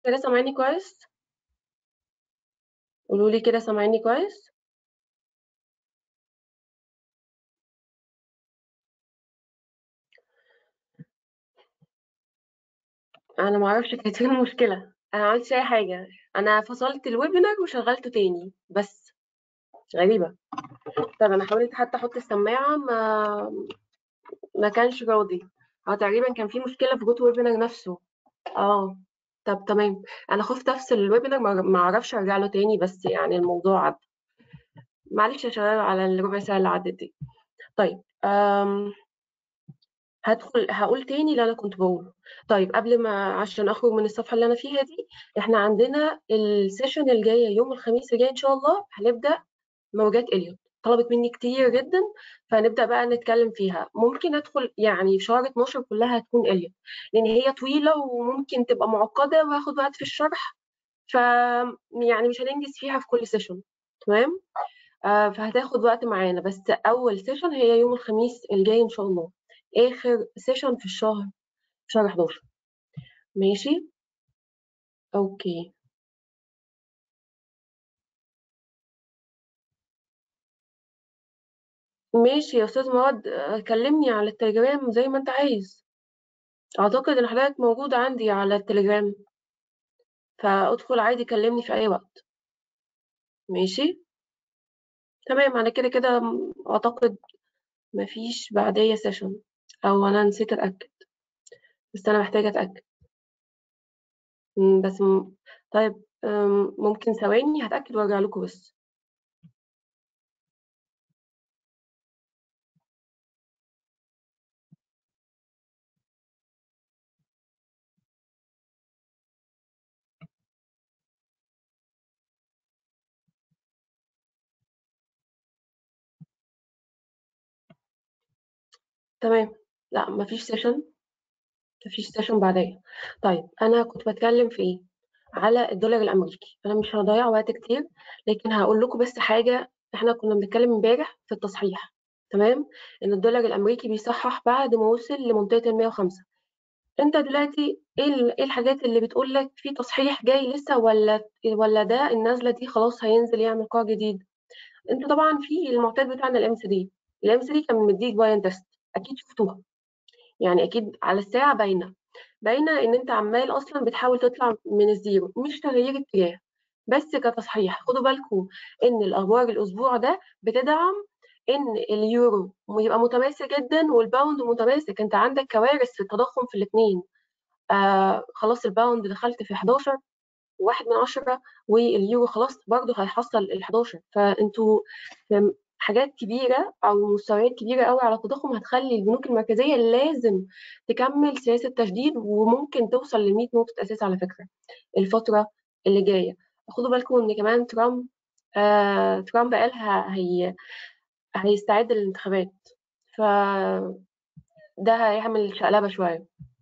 كده سامعيني كويس قولوا لي كده سامعيني كويس انا ما اعرفش كانت ايه المشكله انا ما عملتش اي حاجه انا فصلت الويبينار وشغلته تاني بس غريبه طب انا حاولت حتى احط السماعه ما ما كانش راضي اه تقريبا كان في مشكله في جوت ويبينار نفسه اه طب تمام انا خفت افصل الويبينار ما ما اعرفش ارجع له تاني بس يعني الموضوع عدى معلش يا شباب على الربع ساعه اللي عدت دي طيب أم هادخل هاقول تاني اللي أنا كنت باقوله. طيب قبل ما عشان أخرج من الصفحة اللي أنا فيها دي، إحنا عندنا الsession الجاية يوم الخميس الجاي إن شاء الله هنبدأ موجات إليوت، طلبت مني كتير جدًا، فهنبدأ بقى نتكلم فيها. ممكن أدخل يعني في شهر 12 كلها هتكون إليوت، لإن هي طويلة وممكن تبقى معقدة وهاخد وقت في الشرح، ف يعني مش هننجز فيها في كل session تمام؟ آآ فهتاخد وقت معانا، بس أول session هي يوم الخميس الجاي إن شاء الله. آخر session في الشهر في شهر 11 ماشي أوكي ماشي يا أستاذ مواد آه، كلمني على التليجرام زي ما أنت عايز أعتقد إن حضرتك موجود عندي على التليجرام فأدخل عادي كلمني في أي وقت ماشي تمام أنا كده كده م- أعتقد مفيش بعدية session أو أنا نسيت أتأكد بس أنا محتاجة أتأكد م، بس م... طيب أم، ممكن ثواني هتأكد وأرجع لكم بس تمام لا مفيش session مفيش سيشن بعدية طيب أنا كنت بتكلم في إيه على الدولار الأمريكي أنا مش هضيع وقت كتير لكن هقول لكم بس حاجة إحنا كنا بنتكلم امبارح في التصحيح تمام إن الدولار الأمريكي بيصحح بعد ما وصل لمنطقة ال 105 أنت دلوقتي إيه ال- إيه الحاجات اللي بتقول لك في تصحيح جاي لسه ولا ولا ده النازلة دي خلاص هينزل يعمل قاع جديد أنت طبعا في المعتاد بتاعنا الام سي دي الام سي دي كان مديك باين تيست أكيد شفتوها يعني أكيد على الساعة باينة باينة إن أنت عمال أصلا بتحاول تطلع من الزيرو مش تغيير اتجاه بس كتصحيح خدوا بالكم إن الأخبار الأسبوع ده بتدعم إن اليورو يبقى متماسك جدا والباوند متماسك أنت عندك كوارث في التضخم في الاتنين آه خلاص الباوند دخلت في 11 واحد من عشرة واليورو خلاص برضه هيحصل ال 11 فانتوا في حاجات كبيرة أو مستويات كبيرة قوي على التضخم هتخلي البنوك المركزية لازم تكمل سياسة تشديد وممكن توصل ل 100 نقطة أساس على فكرة الفترة اللي جاية خدوا بالكم إن كمان ترامب آه ترامب قال ه- هي هيستعد للانتخابات فده هيعمل شقلبة شوية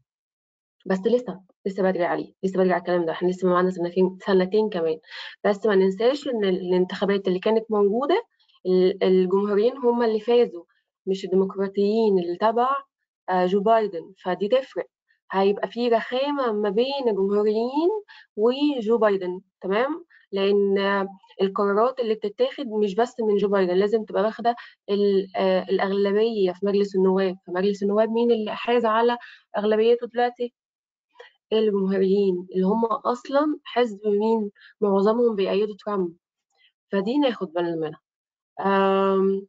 بس لسه لسه بدري عليه لسه بدري على الكلام ده احنا لسه معانا سنتين سنتين كمان بس ما ننساش ان الانتخابات اللي كانت موجودة ال- الجمهوريين هم اللي فازوا مش الديمقراطيين اللي تبع آه، جو بايدن فدي تفرق هيبقى في رخامة ما بين الجمهوريين وجو بايدن تمام لأن آه، القرارات اللي بتتاخد مش بس من جو بايدن لازم تبقى واخدة ال- آه، الأغلبية في مجلس النواب فمجلس النواب مين اللي حاز على أغلبيته دلوقتي الجمهوريين اللي هم أصلا حزب مين معظمهم بيأيدوا ترامب فدي ناخد بالنا منها آم،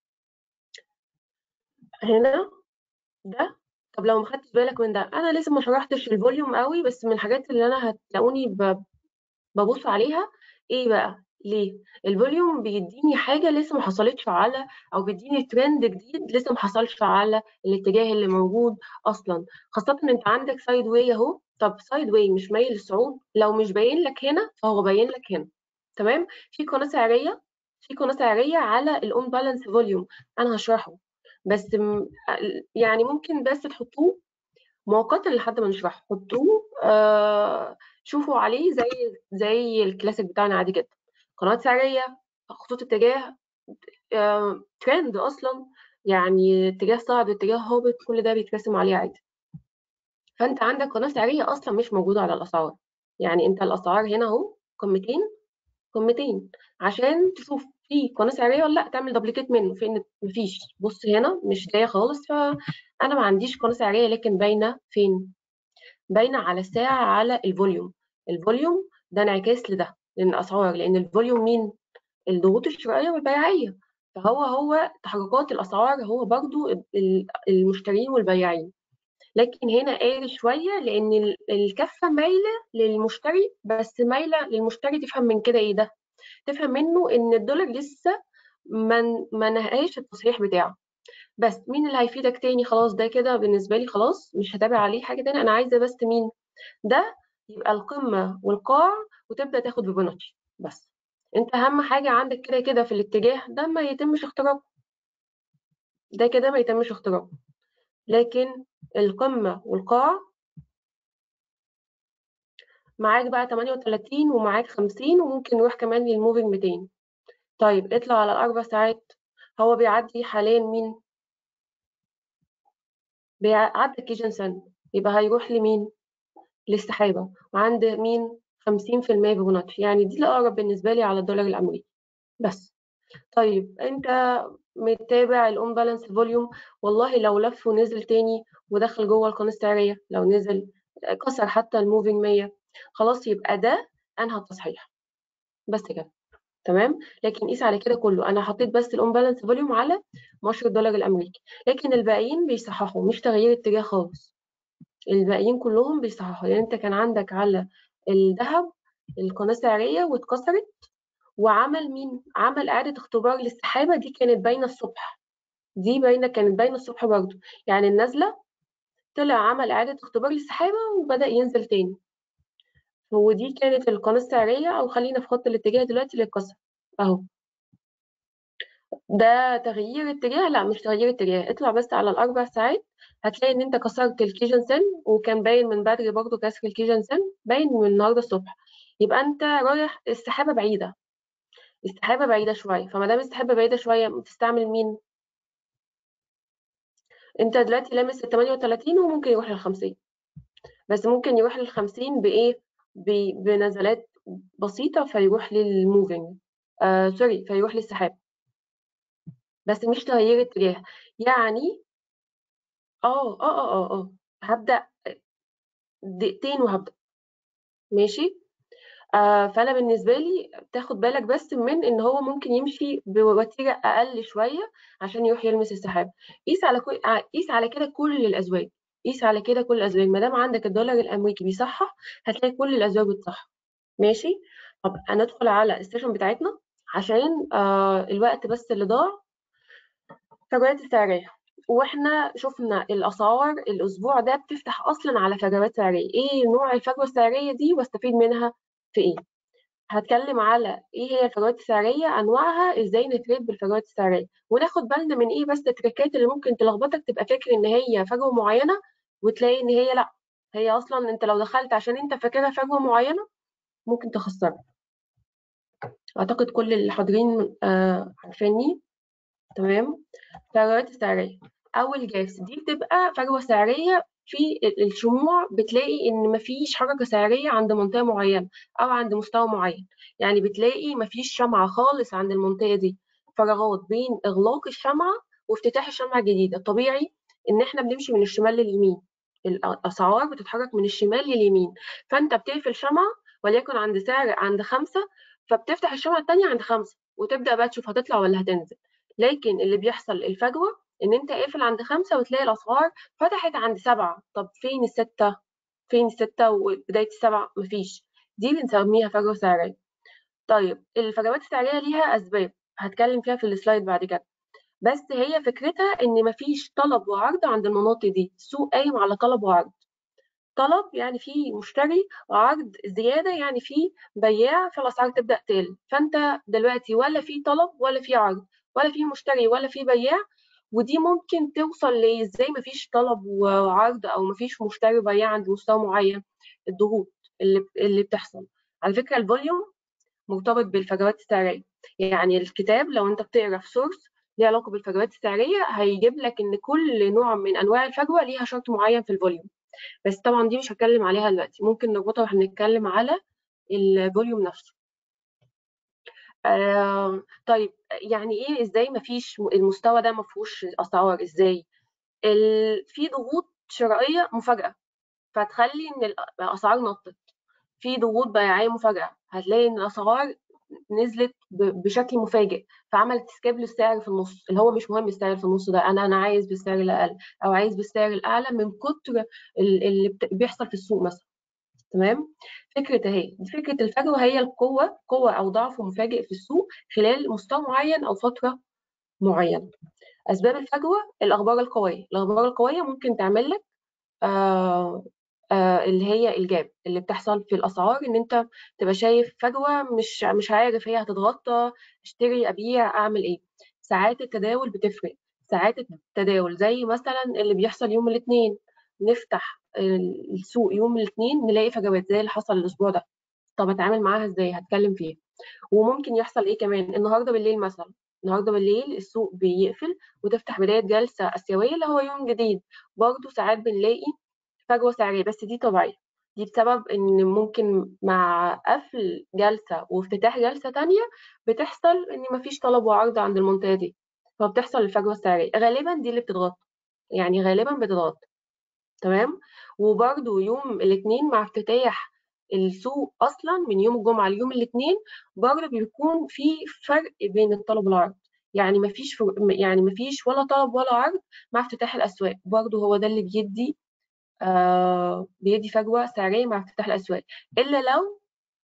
هنا ده طب لو ما خدتش بالك من ده انا لسه ما شرحتش الفوليوم قوي بس من الحاجات اللي انا هتلاقوني ب- ببص عليها ايه بقى ليه الفوليوم بيديني حاجه لسه ما حصلتش على او بيديني ترند جديد لسه ما حصلش على الاتجاه اللي موجود اصلا خاصه ان انت عندك سايد واي اهو طب سايد واي مش مايل للصعود لو مش باين لك هنا فهو باين لك هنا تمام في قناه سعريه في قناه سعريه على الاون بالانس فوليوم انا هشرحه بس م- يعني ممكن بس تحطوه مؤقتا لحد ما نشرحه حطوه آه شوفوا عليه زي زي الكلاسيك بتاعنا عادي جدا قنوات سعرية خطوط اتجاه آه ترند أصلا يعني اتجاه صاعد واتجاه هابط كل ده بيترسم عليه عادي فأنت عندك قناة سعرية أصلا مش موجودة على الأسعار يعني انت الاسعار هنا اهو قمتين قمتين عشان تشوف في قناه سعريه ولا لا تعمل دوبليكيت منه فين مفيش بص هنا مش جايه خالص فانا ما عنديش قناه سعريه لكن باينه فين باينه على الساعه على الفوليوم الفوليوم ده انعكاس لده لان الاسعار لان الفوليوم مين الضغوط الشرائيه والبيعيه فهو هو تحركات الاسعار هو برضو المشترين والبياعين لكن هنا قاري شويه لان الكفه مايله للمشتري بس مايله للمشتري تفهم من كده ايه ده تفهم منه ان الدولار لسه ما ما نهاش التصحيح بتاعه بس مين اللي هيفيدك تاني خلاص ده كده بالنسبه لي خلاص مش هتابع عليه حاجه تاني انا عايزه بس مين ده يبقى القمه والقاع وتبدا تاخد فيبوناتشي بس انت اهم حاجه عندك كده كده في الاتجاه ده ما يتمش اختراقه ده كده ما يتمش اختراقه لكن القمه والقاع معاك بقى 38 ومعاك 50 وممكن نروح كمان للموفينج 200 طيب اطلع على الاربع ساعات هو بيعدي حاليا مين بيعدي كيجن سن يبقى هيروح لمين للسحابه وعند مين 50% فيبوناتشي يعني دي الاقرب بالنسبه لي على الدولار الامريكي بس طيب انت متابع الاون بالانس فوليوم والله لو لف ونزل تاني ودخل جوه القناه السعريه لو نزل كسر حتى الموفينج 100 خلاص يبقى ده انهى التصحيح بس كده تمام لكن قيس على كده كله انا حطيت بس الاون بالانس فوليوم على مؤشر الدولار الامريكي لكن الباقيين بيصححوا مش تغيير اتجاه خالص الباقيين كلهم بيصححوا يعني انت كان عندك على الذهب القناه السعريه واتكسرت وعمل مين عمل اعاده اختبار للسحابه دي كانت باينه الصبح دي باينه كانت باينه الصبح برضه يعني النازله طلع عمل اعاده اختبار للسحابه وبدا ينزل تاني ودي كانت القناه السعريه او خلينا في خط الاتجاه دلوقتي للكسر اهو ده تغيير اتجاه لا مش تغيير اتجاه اطلع بس على الاربع ساعات هتلاقي ان انت كسرت الكيجن سن وكان باين من بدري برضه كسر الكيجن سن باين من النهارده الصبح يبقى انت رايح السحابه بعيده السحابه بعيده شويه فما دام السحابه بعيده شويه تستعمل مين انت دلوقتي لامس ال 38 وممكن يروح لل 50 بس ممكن يروح لل 50 بايه بنزلات بسيطه فيروح للموفينج آه سوري فيروح للسحاب بس مش تغيير اتجاه يعني اه اه اه اه اه هبدا دقيقتين وهبدا ماشي آه فانا بالنسبه لي تاخد بالك بس من ان هو ممكن يمشي بوتيره اقل شويه عشان يروح يلمس السحاب قيس على كل قيس على كده كل الازواج قيس على كده كل الازواج ما دام عندك الدولار الامريكي بيصحح هتلاقي كل الازواج بتصحح ماشي طب هندخل على السيشن بتاعتنا عشان آه الوقت بس اللي ضاع فجوات السعريه واحنا شفنا الاسعار الاسبوع ده بتفتح اصلا على فجوات سعريه ايه نوع الفجوه السعريه دي واستفيد منها في ايه هتكلم على ايه هي الفجوات السعريه انواعها ازاي نتريد بالفجوات السعريه وناخد بالنا من ايه بس التريكات اللي ممكن تلخبطك تبقى فاكر ان هي فجوه معينه وتلاقي ان هي لا هي اصلا انت لو دخلت عشان انت فاكرها فجوه معينه ممكن تخسرك اعتقد كل اللي حاضرين آه عارفيني تمام فجوات السعريه اول جاس دي بتبقى فجوه سعريه في الشموع بتلاقي ان مفيش حركه سعريه عند منطقه معينه او عند مستوى معين يعني بتلاقي مفيش شمعه خالص عند المنطقه دي فراغات بين اغلاق الشمعه وافتتاح الشمعه الجديده طبيعي ان احنا بنمشي من الشمال لليمين الاسعار بتتحرك من الشمال لليمين فانت بتقفل شمعه وليكن عند سعر عند خمسة فبتفتح الشمعة التانية عند خمسة وتبدأ بقى تشوف هتطلع ولا هتنزل لكن اللي بيحصل الفجوة ان انت قافل عند خمسة وتلاقي الاسعار فتحت عند سبعة طب فين الستة فين الستة وبداية السبعة مفيش دي بنسميها فجوة سعرية طيب الفجوات السعرية ليها اسباب هتكلم فيها في السلايد بعد كده بس هي فكرتها ان مفيش طلب وعرض عند المناطق دي السوق قايم على طلب وعرض طلب يعني في مشتري وعرض زياده يعني في بياع فالاسعار تبدا تقل فانت دلوقتي ولا في طلب ولا في عرض ولا في مشتري ولا في بياع ودي ممكن توصل لازاي مفيش طلب وعرض او مفيش مشتري وبياع عند مستوى معين الضغوط اللي اللي بتحصل على فكره الفوليوم مرتبط بالفجوات السعريه يعني الكتاب لو انت بتقرا في سورس ليه علاقه بالفجوات السعريه هيجيب لك ان كل نوع من انواع الفجوه ليها شرط معين في الفوليوم بس طبعا دي مش هتكلم عليها دلوقتي ممكن نربطها واحنا بنتكلم على الفوليوم نفسه آه طيب يعني ايه ازاي ما فيش المستوى ده ما فيهوش اسعار ازاي ال... في ضغوط شرائيه مفاجاه فتخلي ان الاسعار نطت في ضغوط بيعيه مفاجاه هتلاقي ان الاسعار نزلت ب- بشكل مفاجئ فعملت سكيب للسعر في النص اللي هو مش مهم السعر في النص ده انا انا عايز بالسعر الاقل او عايز بالسعر الاعلى من كتر ال- اللي بت- بيحصل في السوق مثلا تمام فكره اهي دي فكره الفجوه هي القوه قوه او ضعف مفاجئ في السوق خلال مستوى معين او فتره معينه اسباب الفجوه الاخبار القويه الاخبار القويه ممكن تعمل لك آه آه اللي هي الجاب اللي بتحصل في الاسعار ان انت تبقى شايف فجوه مش مش عارف هي هتتغطى اشتري ابيع اعمل ايه ساعات التداول بتفرق ساعات التداول زي مثلا اللي بيحصل يوم الاثنين نفتح السوق يوم الاثنين نلاقي فجوات زي اللي حصل الاسبوع ده طب اتعامل معاها ازاي هتكلم فيها وممكن يحصل ايه كمان النهارده بالليل مثلا النهارده بالليل السوق بيقفل وتفتح بدايه جلسه اسيويه اللي هو يوم جديد برضه ساعات بنلاقي فجوة سعرية بس دي طبيعية دي بسبب ان ممكن مع قفل جلسة وافتتاح جلسة تانية بتحصل ان مفيش طلب وعرض عند المنطقة دي فبتحصل الفجوة السعرية غالبا دي اللي بتضغط يعني غالبا بتضغط تمام وبرده يوم الاثنين مع افتتاح السوق اصلا من يوم الجمعة ليوم الاثنين برضه بيكون في فرق بين الطلب والعرض يعني مفيش فرق يعني مفيش ولا طلب ولا عرض مع افتتاح الاسواق برضه هو ده اللي بيدي آه بيدي فجوه سعريه مع افتتاح الاسواق الا لو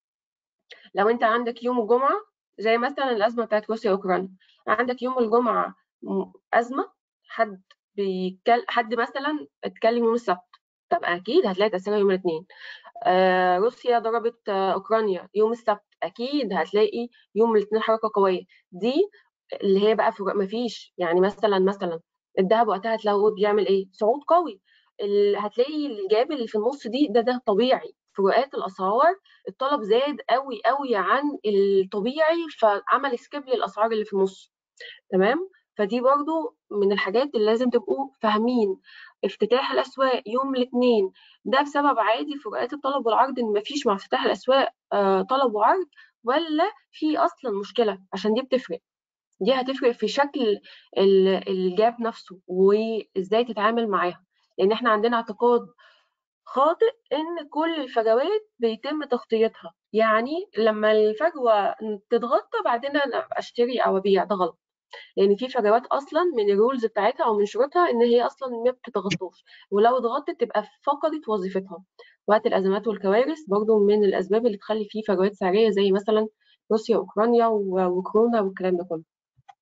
لو انت عندك يوم الجمعه زي مثلا الازمه بتاعت روسيا واوكرانيا عندك يوم الجمعه ازمه حد بيتكلم حد مثلا اتكلم يوم السبت طب اكيد هتلاقي تاثيرها يوم الاثنين آه روسيا ضربت آه اوكرانيا يوم السبت اكيد هتلاقي يوم الاثنين حركه قويه دي اللي هي بقى ما فيش يعني مثلا مثلا الذهب وقتها هتلاقيه بيعمل ايه صعود قوي هتلاقي الجاب اللي في النص دي ده ده طبيعي فروقات الاسعار الطلب زاد قوي قوي عن الطبيعي فعمل سكيب للاسعار اللي في النص تمام فدي برضو من الحاجات اللي لازم تبقوا فاهمين افتتاح الاسواق يوم الاثنين ده بسبب عادي فروقات الطلب والعرض ان مفيش مع افتتاح الاسواق آه طلب وعرض ولا في اصلا مشكله عشان دي بتفرق دي هتفرق في شكل الجاب نفسه وازاي تتعامل معاها لان احنا عندنا اعتقاد خاطئ ان كل الفجوات بيتم تغطيتها يعني لما الفجوه تتغطى بعدين انا اشتري او ابيع ده غلط لان في فجوات اصلا من الرولز بتاعتها او من شروطها ان هي اصلا ما بتتغطاش ولو اتغطت تبقى فقدت وظيفتها وقت الازمات والكوارث برضو من الاسباب اللي تخلي فيه فجوات سعريه زي مثلا روسيا واوكرانيا وكورونا والكلام ده كله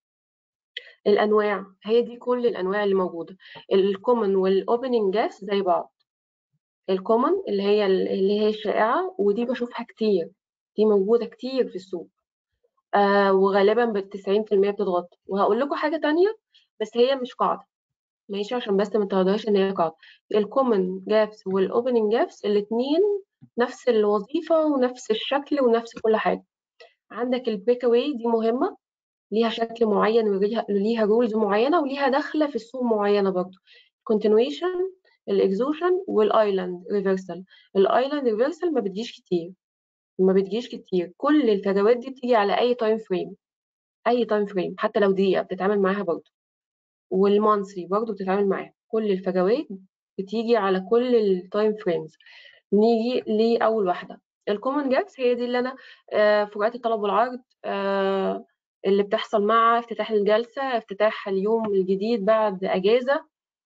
الانواع هي دي كل الانواع اللي موجوده الكومن والاوبننج جاس زي بعض الكومن اللي هي اللي هي الشائعه ودي بشوفها كتير دي موجوده كتير في السوق آه وغالبا ب 90% بتتغطى وهقول لكم حاجه تانية بس هي مش قاعده ماشي عشان بس ما تاخدوهاش ان هي قاعده الكومن جابس والاوبننج جابس الاثنين نفس الوظيفه ونفس الشكل ونفس كل حاجه عندك البريك اواي دي مهمه ليها شكل معين وليها ليها رولز معينه وليها دخله في السوق معينه برضه continuation الاكزوشن والايلاند ريفرسال الايلاند ريفرسال ما بتجيش كتير ما بتجيش كتير كل الفجوات دي بتيجي على اي تايم فريم اي تايم فريم حتى لو دقيقه بتتعامل معاها برضه والمانثلي برضه بتتعامل معاها كل الفجوات بتيجي على كل التايم فريمز نيجي لاول واحده الكومن جابس هي دي اللي انا آه فروقات الطلب والعرض آه اللي بتحصل مع افتتاح الجلسة افتتاح اليوم الجديد بعد أجازة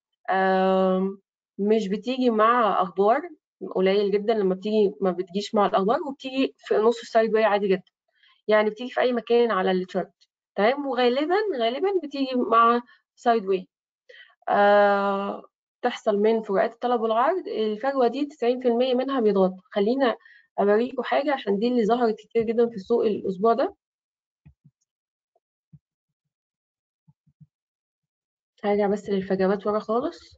مش بتيجي مع أخبار قليل جدا لما بتيجي ما بتجيش مع الأخبار وبتيجي في نص السايد واي عادي جدا يعني بتيجي في أي مكان على التشارت تمام وغالبا غالبا بتيجي مع سايد واي آه تحصل من فروقات الطلب والعرض الفجوة دي 90% منها بيضغط خلينا أوريكم حاجة عشان دي اللي ظهرت كتير جدا في السوق الأسبوع ده هرجع بس للفجوات ورا خالص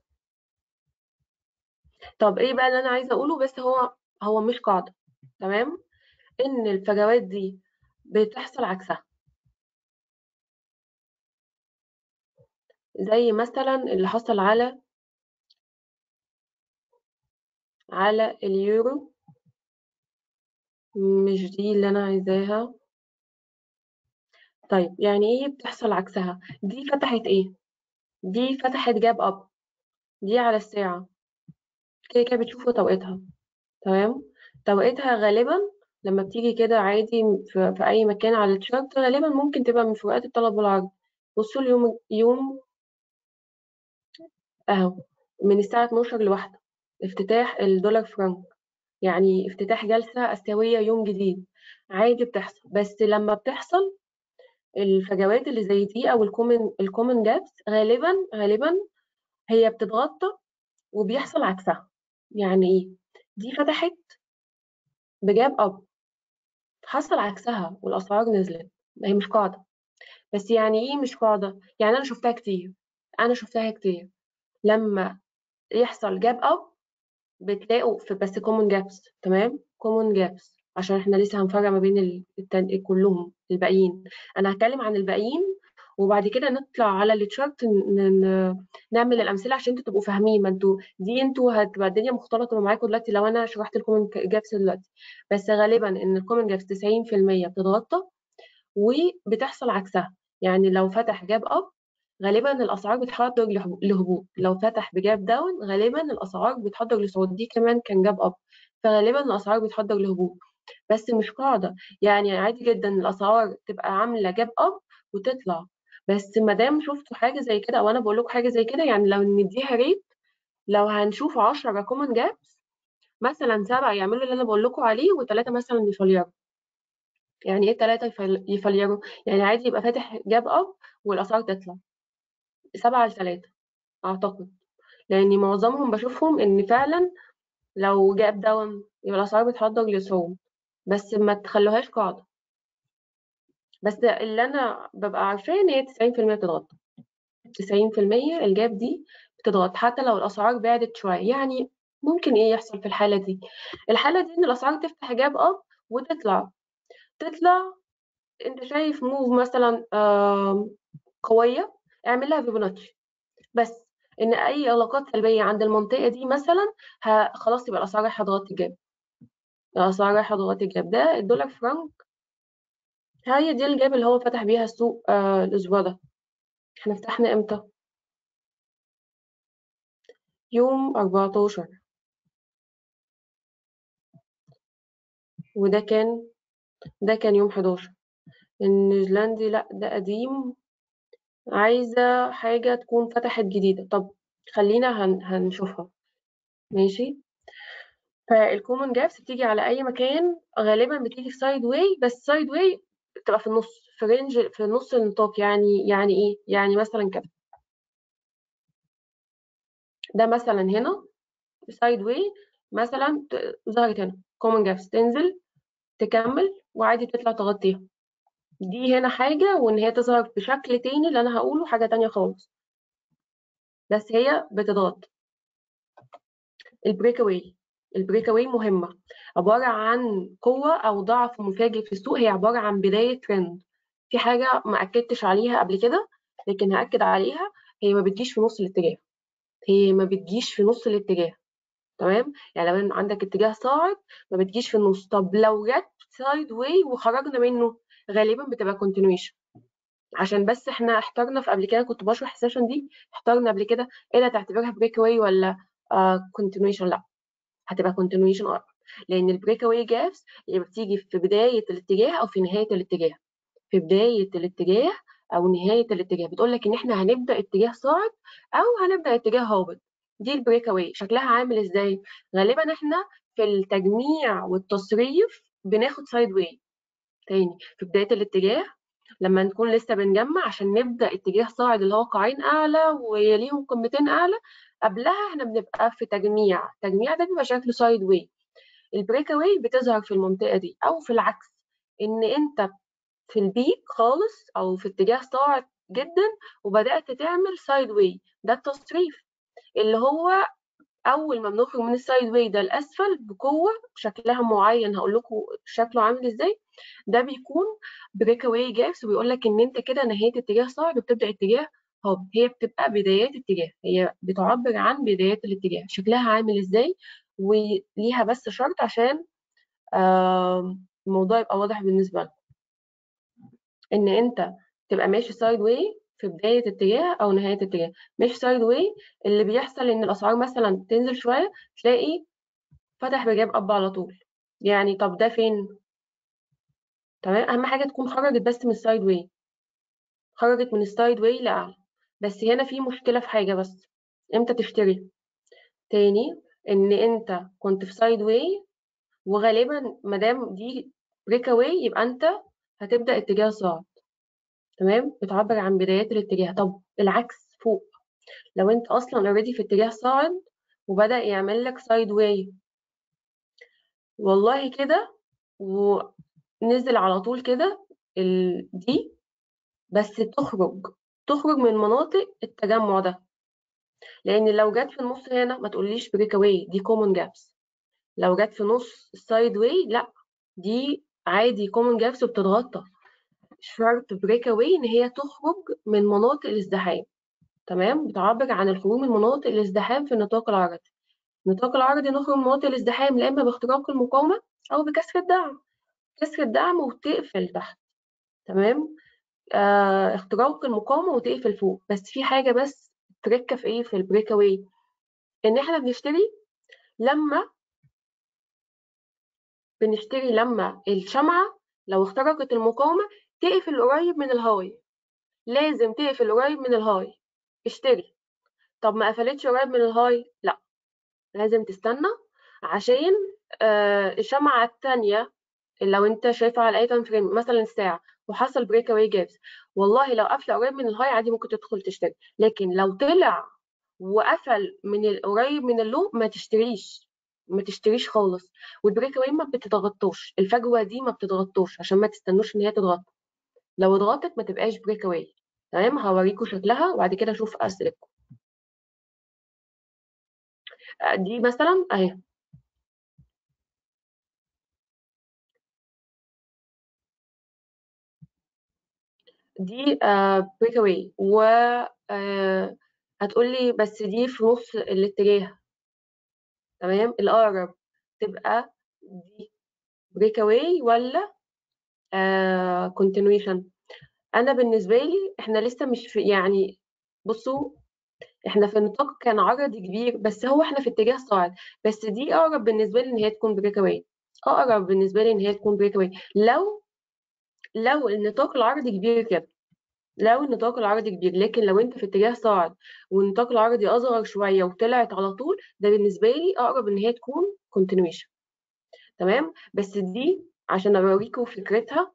طب ايه بقى اللي انا عايزه اقوله بس هو هو مش قاعده تمام ان الفجوات دي بتحصل عكسها زي مثلا اللي حصل على على اليورو مش دي اللي انا عايزاها طيب يعني ايه بتحصل عكسها دي فتحت ايه دي فتحت جاب اب دي على الساعة كده كده بتشوفوا توقيتها تمام توقيتها غالبا لما بتيجي كده عادي في, في اي مكان على التشارت غالبا ممكن تبقى من فروقات الطلب والعرض بصوا اليوم يوم اهو من الساعة 12 لواحدة افتتاح الدولار فرنك يعني افتتاح جلسة آسيوية يوم جديد عادي بتحصل بس لما بتحصل الفجوات اللي زي دي او الكومن الكومن جابس غالبا غالبا هي بتتغطى وبيحصل عكسها يعني ايه دي فتحت بجاب اب حصل عكسها والاسعار نزلت هي مش قاعده بس يعني ايه مش قاعده يعني انا شفتها كتير انا شفتها كتير لما يحصل جاب اب بتلاقوا في بس كومن جابس تمام كومن جابس عشان احنا لسه هنفرق ما بين التن... كلهم الباقيين انا هتكلم عن الباقيين وبعد كده نطلع على التشارت ن... نعمل الامثله عشان انتوا تبقوا فاهمين ما انتوا دي انتوا هتبقى الدنيا مختلطه معاكم دلوقتي لو انا شرحت لكم جابس دلوقتي بس غالبا ان الكومن جابس 90% بتتغطى وبتحصل عكسها يعني لو فتح جاب اب غالبا الاسعار بتحضر لهبوط لو فتح بجاب داون غالبا الاسعار بتحضر لصعود دي كمان كان جاب اب فغالبا الاسعار بتحضر لهبوط بس مش قاعده يعني عادي جدا الاسعار تبقى عامله جاب اب وتطلع بس ما دام شفتوا حاجه زي كده او انا بقول لكم حاجه زي كده يعني لو نديها ريت لو هنشوف 10 كومن جابس مثلا سبعه يعملوا اللي انا بقول لكم عليه وثلاثه مثلا يفليروا يعني ايه ثلاثه يفليروا يعني عادي يبقى فاتح جاب اب والاسعار تطلع سبعة لثلاثة أعتقد لأن معظمهم بشوفهم إن فعلا لو جاب داون يبقى الأسعار بتحضر لصعود بس ما تخلوهاش قاعدة بس اللي أنا ببقى عارفاه إن هي تسعين في المية بتتغطى تسعين في المية الجاب دي بتضغط حتى لو الأسعار بعدت شوية يعني ممكن إيه يحصل في الحالة دي الحالة دي إن الأسعار تفتح جاب أب وتطلع تطلع أنت شايف موف مثلا قوية اعمل لها فيبوناتشي بس ان اي علاقات سلبيه عند المنطقه دي مثلا ه... خلاص يبقى الاسعار رايحه تغطي الجاب الاسعار رايحه تغطي الجاب ده الدولار فرانك هي دي الجاب اللي هو فتح بيها السوق آه الاسبوع ده احنا فتحنا امتى يوم 14 وده كان ده كان يوم 11 النيوزيلندي لا ده قديم عايزة حاجة تكون فتحت جديدة طب خلينا هن... هنشوفها ماشي فالكومن جابس بتيجي على اي مكان غالبا بتيجي في سايد واي بس سايد واي بتبقى في النص في رينج في نص النطاق يعني يعني ايه يعني مثلا كده ده مثلا هنا سايد واي مثلا ظهرت هنا كومن جابس تنزل تكمل وعادي تطلع تغطيها دي هنا حاجة وإن هي تظهر بشكل تاني اللي أنا هقوله حاجة تانية خالص بس هي بتضغط البريك اواي البريك اواي مهمة عبارة عن قوة أو ضعف مفاجئ في السوق هي عبارة عن بداية ترند في حاجة ما أكدتش عليها قبل كده لكن هأكد عليها هي ما بتجيش في نص الاتجاه هي ما بتجيش في نص الاتجاه تمام يعني لو عندك اتجاه صاعد ما بتجيش في النص طب لو جت سايد واي وخرجنا منه غالبا بتبقى كونتينيويشن عشان بس احنا احترنا في قبل كده كنت بشرح السيشن دي احترنا قبل كده ايه ده تعتبرها بريك اواي ولا كونتينيويشن لا هتبقى كونتينيويشن اقرب لان البريك اواي جابس اللي بتيجي في بدايه الاتجاه او في نهايه الاتجاه في بدايه الاتجاه او نهايه الاتجاه بتقول لك ان احنا هنبدا اتجاه صاعد او هنبدا اتجاه هابط دي البريك اواي شكلها عامل ازاي غالبا احنا في التجميع والتصريف بناخد سايد واي تاني في بدايه الاتجاه لما نكون لسه بنجمع عشان نبدا اتجاه صاعد اللي هو قاعين اعلى ويليهم قمتين اعلى قبلها احنا بنبقى في تجميع التجميع ده بيبقى شكله سايد واي البريك اواي بتظهر في المنطقه دي او في العكس ان انت في البيك خالص او في اتجاه صاعد جدا وبدات تعمل سايد واي ده التصريف اللي هو اول ما بنخرج من السايد واي ده الاسفل بقوه شكلها معين هقول لكم شكله عامل ازاي ده بيكون بريك اواي جابس وبيقول لك ان انت كده نهيت اتجاه صاعد وبتبدا اتجاه هاب هي بتبقى بدايات اتجاه هي بتعبر عن بدايات الاتجاه شكلها عامل ازاي وليها بس شرط عشان الموضوع يبقى واضح بالنسبة لك ان انت تبقى ماشي سايد واي في بداية اتجاه او نهاية اتجاه ماشي سايد واي اللي بيحصل ان الاسعار مثلا تنزل شوية تلاقي فتح بجاب اب على طول يعني طب ده فين تمام اهم حاجة تكون خرجت بس من السايد واي خرجت من السايد واي لاعلى بس هنا في مشكلة في حاجة بس امتى تشتري تاني ان انت كنت في سايد واي وغالبا مادام دي بريك اواي يبقى انت هتبدا اتجاه صاعد تمام بتعبر عن بدايات الاتجاه طب العكس فوق لو انت اصلا اوريدي في اتجاه صاعد وبدا يعمل لك سايد واي والله كده ونزل على طول كده دي بس تخرج تخرج من مناطق التجمع ده لان لو جت في النص هنا ما تقوليش بريك اواي دي كومن جابس لو جت في نص السايد واي لا دي عادي كومن جابس وبتتغطى شرط بريك اواي ان هي تخرج من مناطق الازدحام تمام بتعبر عن الخروج من مناطق الازدحام في النطاق العرضي النطاق العرضي نخرج من مناطق الازدحام لا اما باختراق المقاومه او بكسر الدعم كسر الدعم وتقفل تحت تمام آه اختراق المقاومه وتقفل فوق بس في حاجه بس تركه في ايه في البريك اواي ان احنا بنشتري لما بنشتري لما الشمعة لو اخترقت المقاومة تقفل قريب من الهاي لازم تقفل قريب من الهاي اشتري طب ما قفلتش قريب من الهاي لا لازم تستنى عشان آه الشمعة التانية لو انت شايفها على اي تايم فريم مثلا الساعة وحصل بريك اواي جابس والله لو قافله قريب من الهاي عادي ممكن تدخل تشتري لكن لو طلع وقفل من القريب من اللو ما تشتريش ما تشتريش خالص والبريك اواي ما بتتغطوش الفجوه دي ما بتتغطوش عشان ما تستنوش ان هي تتغطى لو اتغطت ما تبقاش بريك اواي تمام هوريكم شكلها وبعد كده اشوف اسئلتكم دي مثلا اهي دي بريك اواي و آه هتقولي بس دي في نص الاتجاه تمام الاقرب تبقى دي بريك اواي ولا كونتينيويشن انا بالنسبه لي احنا لسه مش في يعني بصوا احنا في نطاق كان عرض كبير بس هو احنا في اتجاه صاعد بس دي اقرب بالنسبه لي ان هي تكون بريك اواي اقرب بالنسبه لي ان هي تكون بريك اواي لو لو النطاق العرضي كبير كده لو النطاق العرضي كبير لكن لو انت في اتجاه صاعد والنطاق العرضي اصغر شويه وطلعت على طول ده بالنسبه لي اقرب ان هي تكون كونتينيويشن تمام بس دي عشان اوريكم فكرتها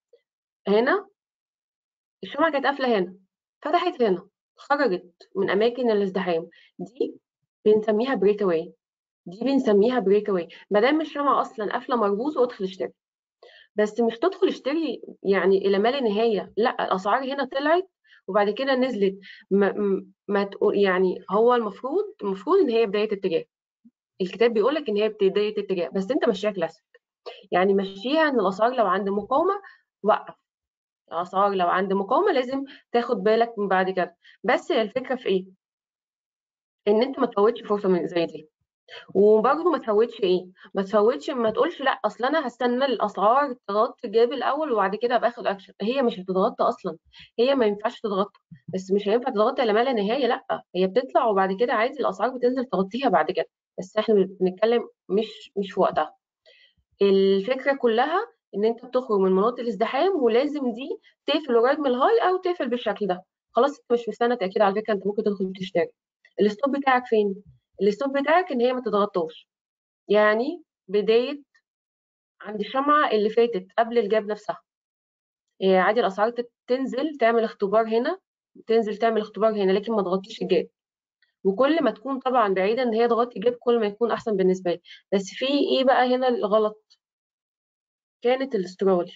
هنا الشمعة كانت قافلة هنا فتحت هنا خرجت من أماكن الازدحام دي بنسميها بريك اواي دي بنسميها بريك اواي ما دام الشمعة أصلا قافلة مربوط وادخل اشتري بس مش تدخل اشتري يعني إلى ما لا نهاية لا الأسعار هنا طلعت وبعد كده نزلت ما, ما تقول يعني هو المفروض المفروض إن هي بداية اتجاه الكتاب بيقول لك إن هي بداية اتجاه بس أنت مشيها كلاسيك يعني مشيها إن الأسعار لو عند مقاومة وقف الاسعار لو عند مقاومه لازم تاخد بالك من بعد كده بس الفكره في ايه ان انت ما تفوتش فرصه من زي دي وبرضه ما تفوتش ايه ما تفوتش ما تقولش لا اصل انا هستنى الاسعار تغطي الجاب الاول وبعد كده ابقى اخد اكشن هي مش هتتغطى اصلا هي ما ينفعش تتغطى بس مش هينفع تتغطى الا ما لا نهايه لا هي بتطلع وبعد كده عادي الاسعار بتنزل تغطيها بعد كده بس احنا بنتكلم مش مش في وقتها الفكره كلها ان انت بتخرج من مناطق الازدحام ولازم دي تقفل قريب من الهاي او تقفل بالشكل ده خلاص انت مش مستنى تاكيد على فكره انت ممكن تدخل تشتري الستوب بتاعك فين الستوب بتاعك ان هي ما تتغطاش يعني بدايه عند الشمعه اللي فاتت قبل الجاب نفسها يعني عادي الاسعار تنزل تعمل اختبار هنا تنزل تعمل اختبار هنا لكن ما تغطيش الجاب وكل ما تكون طبعا بعيده ان هي تغطي الجاب كل ما يكون احسن بالنسبه لي بس في ايه بقى هنا الغلط كانت الاسترالي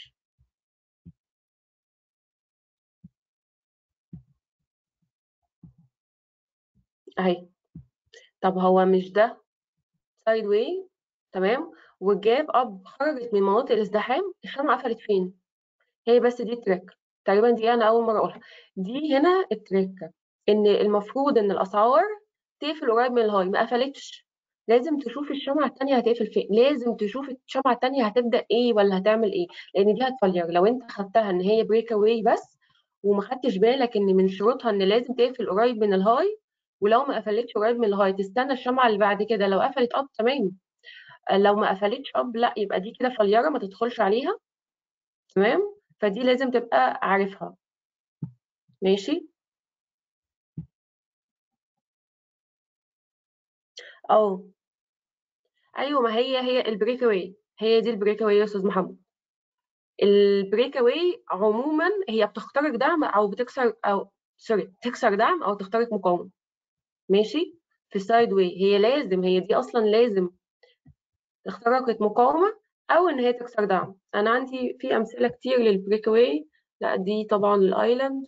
اهي طب هو مش ده سايد واي تمام والجاب اب خرجت من مناطق الازدحام الشمعة قفلت فين هي بس دي التريك تقريبا دي انا اول مره اقولها دي هنا التريك ان المفروض ان الاسعار تقفل قريب من الهاي ما قفلتش لازم تشوف الشمعة التانية هتقفل فين لازم تشوف الشمعة التانية هتبدأ ايه ولا هتعمل ايه لان دي هتفلير لو انت خدتها ان هي بريك اواي بس وما خدتش بالك ان من شروطها ان لازم تقفل قريب من الهاي ولو ما قفلتش قريب من الهاي تستنى الشمعة اللي بعد كده لو قفلت اب تمام لو ما قفلتش اب لا يبقى دي كده فليرة ما تدخلش عليها تمام فدي لازم تبقى عارفها ماشي اه ايوه ما هي هي البريك اواي هي دي البريك اواي يا استاذ محمد البريك اواي عموما هي بتخترق دعم او بتكسر او سوري بتكسر دعم او تخترق مقاومه ماشي في السايد واي هي لازم هي دي اصلا لازم اخترقت مقاومه او ان هي تكسر دعم انا عندي في امثله كتير للبريك اواي لا دي طبعا الايلاند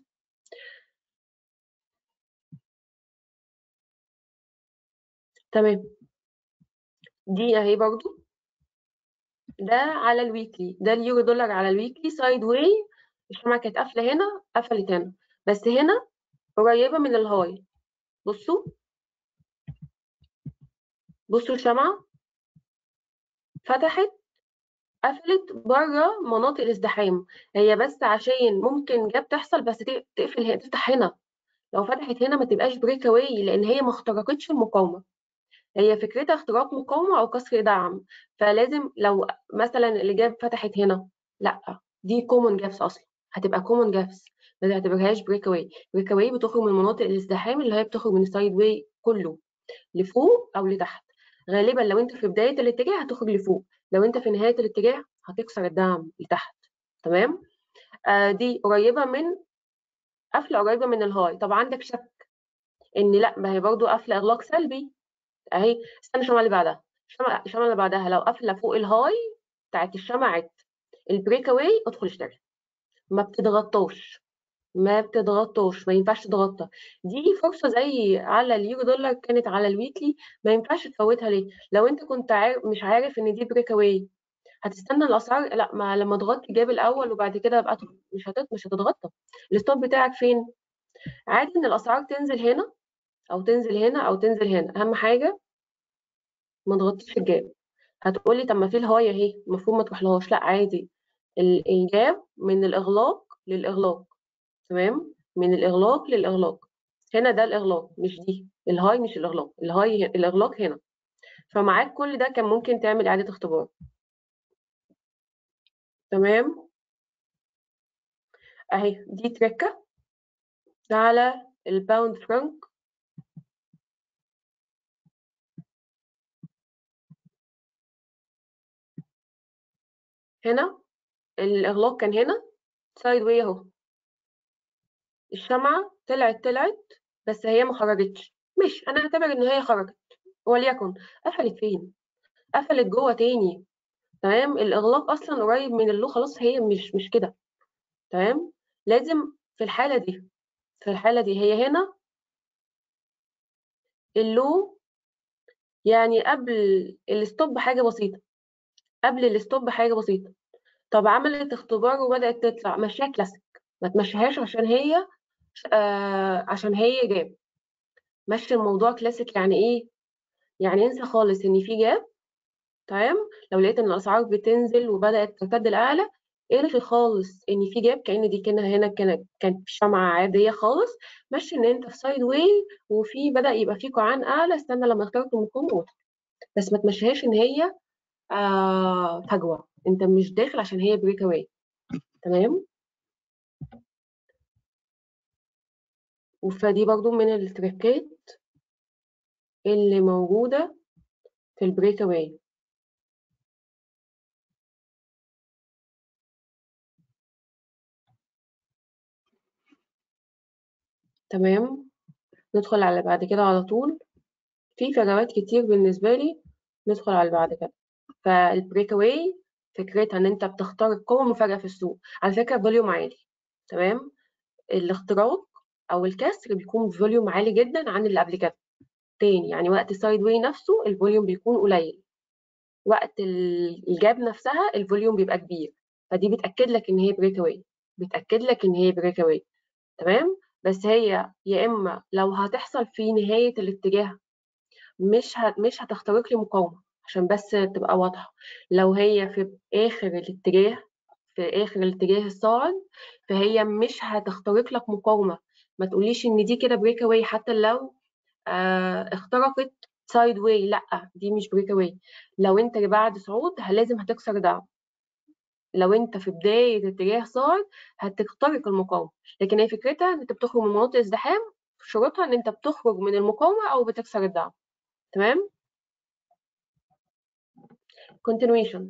تمام دي اهي برضو ده على الويكلي ده اليورو دولار على الويكلي سايد واي الشمعة كانت قافلة هنا قفلت هنا بس هنا قريبة من الهاي بصوا بصوا الشمعة فتحت قفلت بره مناطق الازدحام هي بس عشان ممكن جاب تحصل بس تقفل هنا تفتح هنا لو فتحت هنا ما تبقاش بريك اواي لان هي ما اخترقتش المقاومه هي فكرتها اختراق مقاومه او كسر دعم فلازم لو مثلا اللي جاب فتحت هنا لا دي كومون جابس اصلا هتبقى كومون جابس ما تعتبرهاش بريك اواي بريك اواي بتخرج من مناطق الازدحام اللي هي بتخرج من السايد واي كله لفوق او لتحت غالبا لو انت في بدايه الاتجاه هتخرج لفوق لو انت في نهايه الاتجاه هتكسر الدعم لتحت تمام آه دي قريبه من قفله قريبه من الهاي طب عندك شك ان لا ما هي برضو قفله اغلاق سلبي اهي استنى الشمعه اللي بعدها الشمعه الشمعه اللي بعدها لو قافله فوق الهاي بتاعت الشمعه البريك اواي ادخل اشتري ما بتتغطاش ما بتتغطاش ما ينفعش تتغطى دي فرصه زي على اليورو دولار كانت على الويكلي ما ينفعش تفوتها ليه لو انت كنت عارف مش عارف ان دي بريك اواي هتستنى الاسعار لا ما لما تغطي جاب الاول وبعد كده بقى مش هتت مش هتتغطى الستوب بتاعك فين عادي ان الاسعار تنزل هنا او تنزل هنا او تنزل هنا اهم حاجه ما تغطيش الجاب هتقولي طب ما في الهاي اهي المفروض ما تروحلهاش لا عادي الجاب من الاغلاق للاغلاق تمام من الاغلاق للاغلاق هنا ده الاغلاق مش دي الهاي مش الاغلاق الهاي الاغلاق هنا فمعاك كل ده كان ممكن تعمل اعاده اختبار تمام اهي دي تركه على الباوند فرانك هنا الاغلاق كان هنا سايد واي اهو الشمعة طلعت طلعت بس هي ما خرجتش مش انا اعتبر ان هي خرجت وليكن قفلت فين قفلت جوه تاني تمام الاغلاق اصلا قريب من اللو خلاص هي مش مش كده تمام لازم في الحالة دي في الحالة دي هي هنا اللو يعني قبل الستوب حاجة بسيطة قبل الستوب حاجة بسيطة طب عملت اختبار وبدأت تطلع مشيها كلاسيك ما تمشيهاش عشان هي آه عشان هي جاب مشي الموضوع كلاسيك يعني ايه يعني انسى خالص ان في جاب تمام لو لقيت ان الاسعار بتنزل وبدات ترتد الاعلى الغي خالص ان في جاب كان دي كان هنا كانت كانت شمعه عاديه خالص مشي ان انت في سايد واي وفي بدا يبقى في قاعان اعلى استنى لما اخترت المقاومه بس ما تمشيهاش ان هي آه فجوه انت مش داخل عشان هي بريك اواي تمام فدي برضو من التركات اللي موجودة في البريك اواي تمام ندخل على بعد كده على طول في فجوات كتير بالنسبة لي ندخل على بعد كده فالبريك اواي فكرتها ان انت بتختار قوة مفاجأة في السوق على فكرة فوليوم عالي تمام الاختراق او الكسر بيكون فوليوم عالي جدا عن اللي قبل كده تاني يعني وقت السايد واي نفسه الفوليوم بيكون قليل وقت الجاب نفسها الفوليوم بيبقى كبير فدي بتاكد لك ان هي بريك اواي بتاكد لك ان هي بريك اواي تمام بس هي يا اما لو هتحصل في نهايه الاتجاه مش ه... مش هتخترق لي مقاومه عشان بس تبقى واضحه لو هي في اخر الاتجاه في اخر الاتجاه الصاعد فهي مش هتخترق لك مقاومه ما تقوليش ان دي كده بريك اواي حتى لو آه اخترقت سايد واي لا دي مش بريك اواي لو انت بعد صعود لازم هتكسر ده لو انت في بدايه اتجاه صاعد هتخترق المقاومه لكن هي فكرتها ان انت بتخرج من مناطق ازدحام شروطها ان انت بتخرج من المقاومه او بتكسر الدعم تمام continuation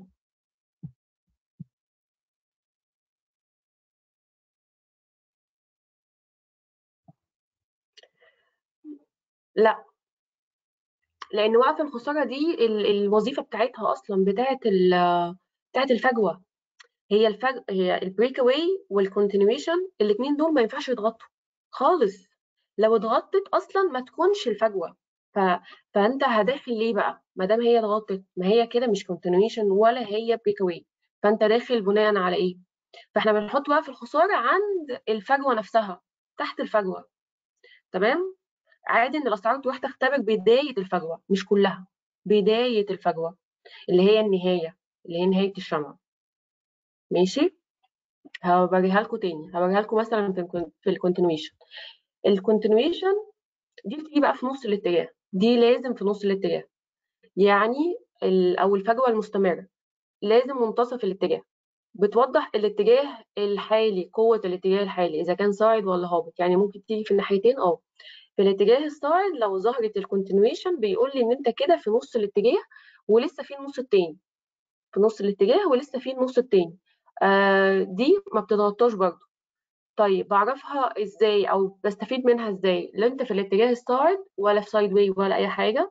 لا لان وقف الخساره دي ال- الوظيفه بتاعتها اصلا بتاعت ال- بتاعت الفجوه هي الفج... هي البريك اواي والكونتينيويشن الاثنين دول ما ينفعش يتغطوا خالص لو اتغطت اصلا ما تكونش الفجوه ف... فانت هداخل ليه بقى ما دام هي اتغطت ما هي كده مش كونتينيويشن ولا هي بريك اواي فانت داخل بناء على ايه فاحنا بنحط بقى في الخساره عند الفجوه نفسها تحت الفجوه تمام عادي ان الاسعار تروح تختبر بدايه الفجوه مش كلها بدايه الفجوه اللي هي النهايه اللي هي نهايه الشمعه ماشي هوريها لكم تاني هوريها لكم مثلا في الكون- في الكونتينويشن الكونتينويشن دي بتيجي بقى في نص الاتجاه دي لازم في نص الاتجاه يعني ال- او الفجوه المستمره لازم منتصف الاتجاه بتوضح الاتجاه الحالي قوه الاتجاه الحالي اذا كان صاعد ولا هابط يعني ممكن تيجي في الناحيتين اه في الاتجاه الصاعد لو ظهرت الكونتينويشن بيقول لي ان انت كده في نص الاتجاه ولسه في النص التاني في نص الاتجاه ولسه في النص التاني آه دي ما بتتغطاش برضه طيب بعرفها ازاي او بستفيد منها ازاي لا انت في الاتجاه الصاعد ولا في سايد واي ولا اي حاجه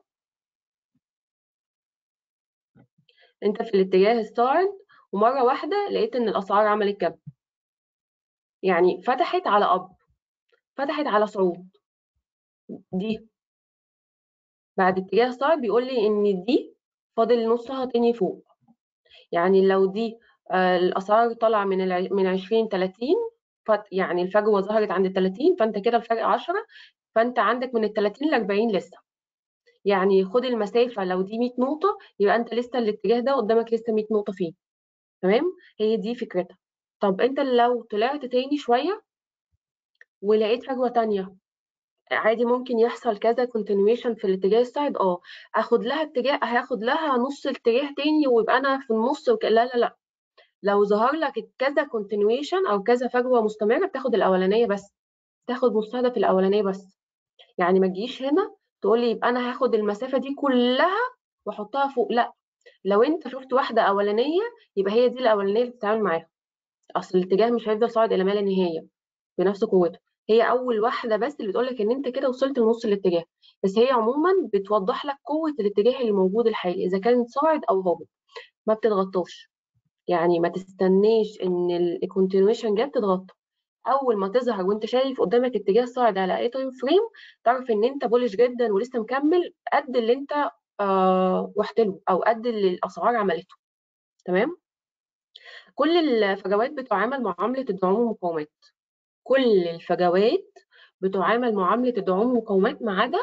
انت في الاتجاه الصاعد ومره واحده لقيت ان الاسعار عملت كده يعني فتحت على اب فتحت على صعود دي بعد اتجاه صاعد بيقول لي ان دي فاضل نصها تاني فوق يعني لو دي آه، الاسعار طالعه من الع... من 20 30 فت... يعني الفجوه ظهرت عند ال 30 فانت كده الفرق 10 فانت عندك من ال 30 ل 40 لسه يعني خد المسافه لو دي 100 نقطه يبقى انت لسه الاتجاه ده قدامك لسه 100 نقطه فيه تمام هي دي فكرتها طب انت لو طلعت تاني شويه ولقيت فجوه تانية عادي ممكن يحصل كذا continuation في الاتجاه الصاعد اه اخد لها اتجاه هاخد لها نص اتجاه تاني ويبقى انا في النص وك... لا لا لا لو ظهر لك كذا continuation او كذا فجوه مستمره بتاخد الاولانيه بس تاخد مستهدف الاولانيه بس يعني ما تجيش هنا تقول لي يبقى انا هاخد المسافه دي كلها واحطها فوق لا لو انت شفت واحده اولانيه يبقى هي دي الاولانيه اللي بتتعامل معاها اصل الاتجاه مش هيفضل صاعد الى ما لا نهايه بنفس قوته هي اول واحده بس اللي بتقول لك ان انت كده وصلت لنص الاتجاه بس هي عموما بتوضح لك قوه الاتجاه اللي موجود الحالي اذا كان صاعد او هابط ما بتتغطاش يعني ما تستنيش ان الكونتينويشن جاب تتغطى اول ما تظهر وانت شايف قدامك اتجاه صاعد على اي تايم فريم تعرف ان انت بولش جدا ولسه مكمل قد اللي انت آه رحت له او قد اللي الاسعار عملته تمام كل الفجوات بتعامل معامله الدعوم والمقاومات كل الفجوات بتعامل معامله الدعوم والمقاومات ما عدا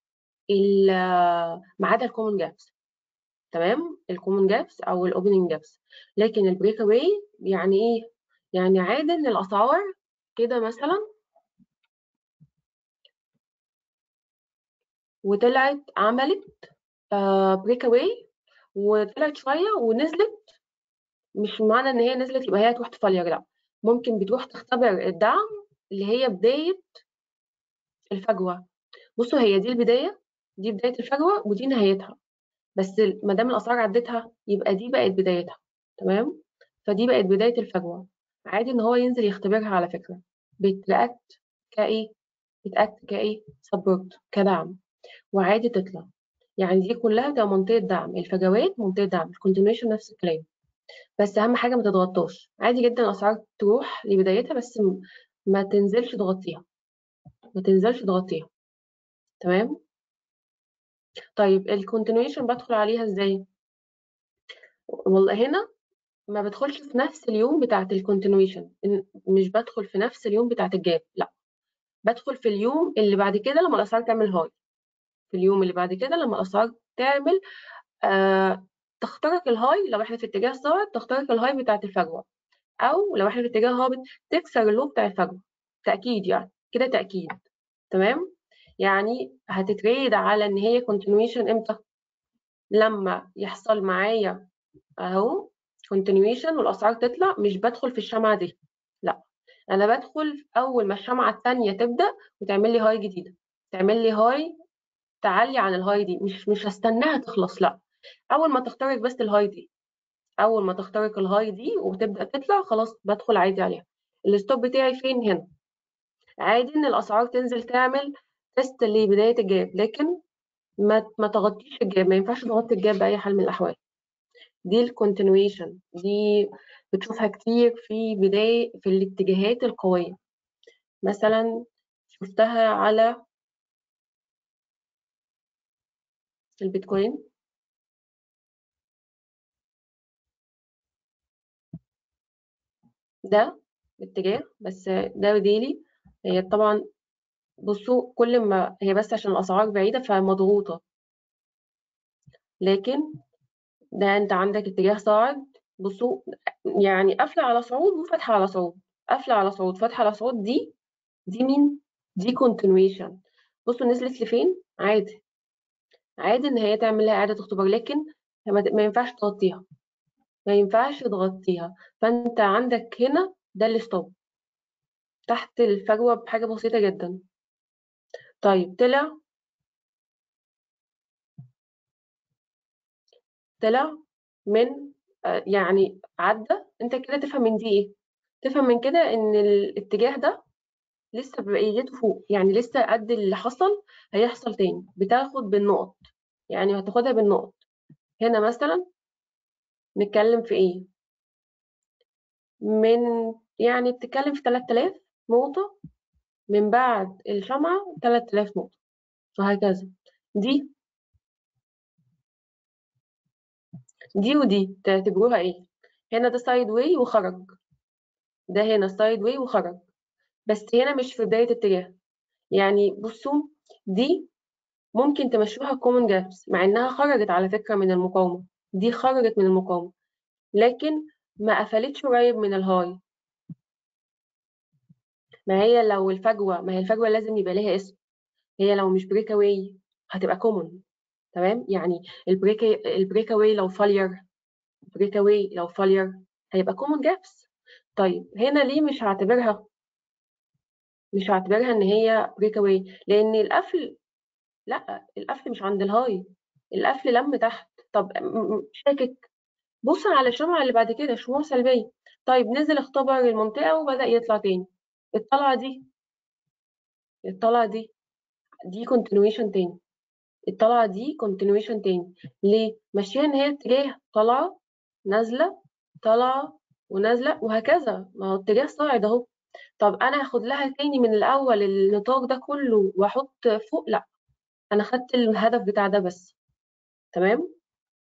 ما عدا الكومن جابس تمام الكومن جابس او الاوبننج جابس لكن البريك اواي يعني ايه يعني عادي ان الاسعار كده مثلا وطلعت عملت بريك اواي وطلعت شويه ونزلت مش معنى ان هي نزلت يبقى هي تروح تفلير لا ممكن بتروح تختبر الدعم اللي هي بدايه الفجوه بصوا هي دي البدايه دي بدايه الفجوه ودي نهايتها بس ما دام الاسعار عدتها يبقى دي بقت بدايتها تمام فدي بقت بدايه الفجوه عادي ان هو ينزل يختبرها على فكره بترياكت كايه بتاكت كايه سبورت كدعم وعادي تطلع يعني دي كلها تبقى منطقه دعم الفجوات منطقه دعم الكونتينيوشن نفس الكلام بس اهم حاجه ما تتغطاش عادي جدا الاسعار تروح لبدايتها بس ما تنزلش تغطيها ما تنزلش تغطيها تمام طيب الكونتينيوشن بدخل عليها ازاي والله هنا ما بدخلش في نفس اليوم بتاعه الكونتينيوشن مش بدخل في نفس اليوم بتاعه الجاب لا بدخل في اليوم اللي بعد كده لما الاسعار تعمل هاي في اليوم اللي بعد كده لما الاسعار تعمل آه تخترق الهاي لو احنا في اتجاه صاعد تخترق الهاي بتاعت الفجوه او لو احنا في اتجاه هابط تكسر اللو بتاع الفجوه تاكيد يعني كده تاكيد تمام يعني هتتريد على ان هي continuation امتى لما يحصل معايا اهو continuation والاسعار تطلع مش بدخل في الشمعه دي لا انا بدخل اول ما الشمعه الثانيه تبدا وتعمل لي هاي جديده تعمل لي هاي تعلي عن الهاي دي مش مش هستناها تخلص لا اول ما تخترق بس الهاي دي اول ما تخترق الهاي دي وتبدا تطلع خلاص بدخل عادي عليها الستوب بتاعي فين هنا عادي ان الاسعار تنزل تعمل تيست لبدايه الجاب لكن ما ما تغطيش الجاب ما ينفعش تغطي الجاب باي حال من الاحوال دي الكونتينويشن دي بتشوفها كتير في بداية في الاتجاهات القوية مثلا شفتها على البيتكوين ده اتجاه بس ده ديلي هي طبعا بصوا كل ما هي بس عشان الأسعار بعيدة فمضغوطة لكن ده انت عندك اتجاه صاعد بصوا يعني قافله على صعود وفتحه على صعود قافله على صعود فتحه على صعود دي دي مين دي كونتينويشن بصوا نزلت لفين عادي عادي ان هي تعمل لها اعاده اختبار لكن ما ينفعش تغطيها ما ينفعش تغطيها فانت عندك هنا ده الستوب تحت الفجوه بحاجه بسيطه جدا طيب طلع طلع من يعني عدى انت كده تفهم من دي ايه تفهم من كده ان الاتجاه ده لسه بقيته فوق يعني لسه قد اللي حصل هيحصل تاني بتاخد بالنقط يعني هتاخدها بالنقط هنا مثلا نتكلم في ايه من يعني بتتكلم في 3000 نقطة من بعد الشمعة 3000 نقطة وهكذا دي دي ودي تعتبروها ايه هنا ده سايد واي وخرج ده هنا سايد واي وخرج بس هنا مش في بداية اتجاه يعني بصوا دي ممكن تمشوها كومن جابس مع انها خرجت على فكرة من المقاومة دي خرجت من المقاومة لكن ما قفلتش قريب من الهاي ما هي لو الفجوة ما هي الفجوة لازم يبقى ليها اسم هي لو مش بريك اواي هتبقى كومن تمام يعني البريك البريك اواي لو فالير بريك اواي لو فالير هيبقى كومن جابس طيب هنا ليه مش هعتبرها مش هعتبرها ان هي بريك اواي لان القفل لا القفل مش عند الهاي القفل لم تحت طب شاكك بص على الشمعة اللي بعد كده شموع سلبية طيب نزل اختبر المنطقة وبدأ يطلع تاني الطلعة دي الطلعة دي دي كونتينويشن تاني الطلعة دي كونتينويشن تاني ليه؟ ماشية ان هي اتجاه طالعة نازلة طالعة ونازلة وهكذا ما هو اتجاه صاعد اهو طب انا هاخد لها تاني من الاول النطاق ده كله واحط فوق لا انا خدت الهدف بتاع ده بس تمام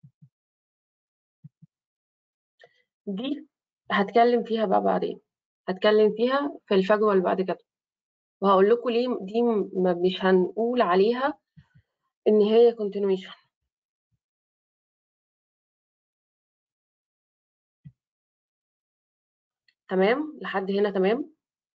دي هتكلم فيها بقى بعدين هتكلم فيها في الفجوة اللي بعد كده وهقول لكم ليه دي مش هنقول عليها ان هي continuation تمام لحد هنا تمام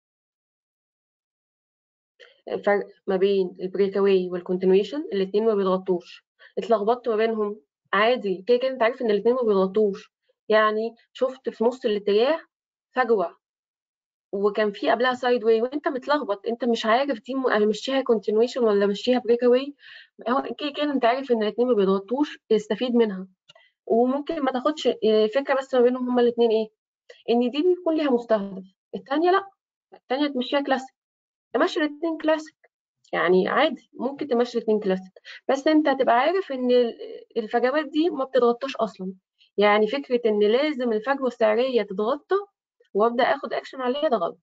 الفرق ما بين البريك اواي والكونتينويشن الاثنين ما بيضغطوش اتلخبطت ما بينهم عادي كده كده انت عارف ان الاثنين ما بيضغطوش يعني شفت في نص الاتجاه فجوه وكان في قبلها سايد واي وانت متلخبط انت مش عارف دي امشيها كونتينويشن ولا امشيها بريك اواي هو كده كده انت عارف ان الاثنين ما بيضغطوش استفيد منها وممكن ما تاخدش فكره بس ما بينهم هما الاثنين ايه ان دي بيكون ليها مستهدف الثانيه لا الثانيه تمشيها كلاسيك تمشي الاثنين كلاسيك يعني عادي ممكن تمشي الاثنين كلاسيك بس انت هتبقى عارف ان الفجوات دي ما بتتغطاش اصلا يعني فكره ان لازم الفجوه السعريه تتغطى وابدا اخد اكشن عليها ده غلط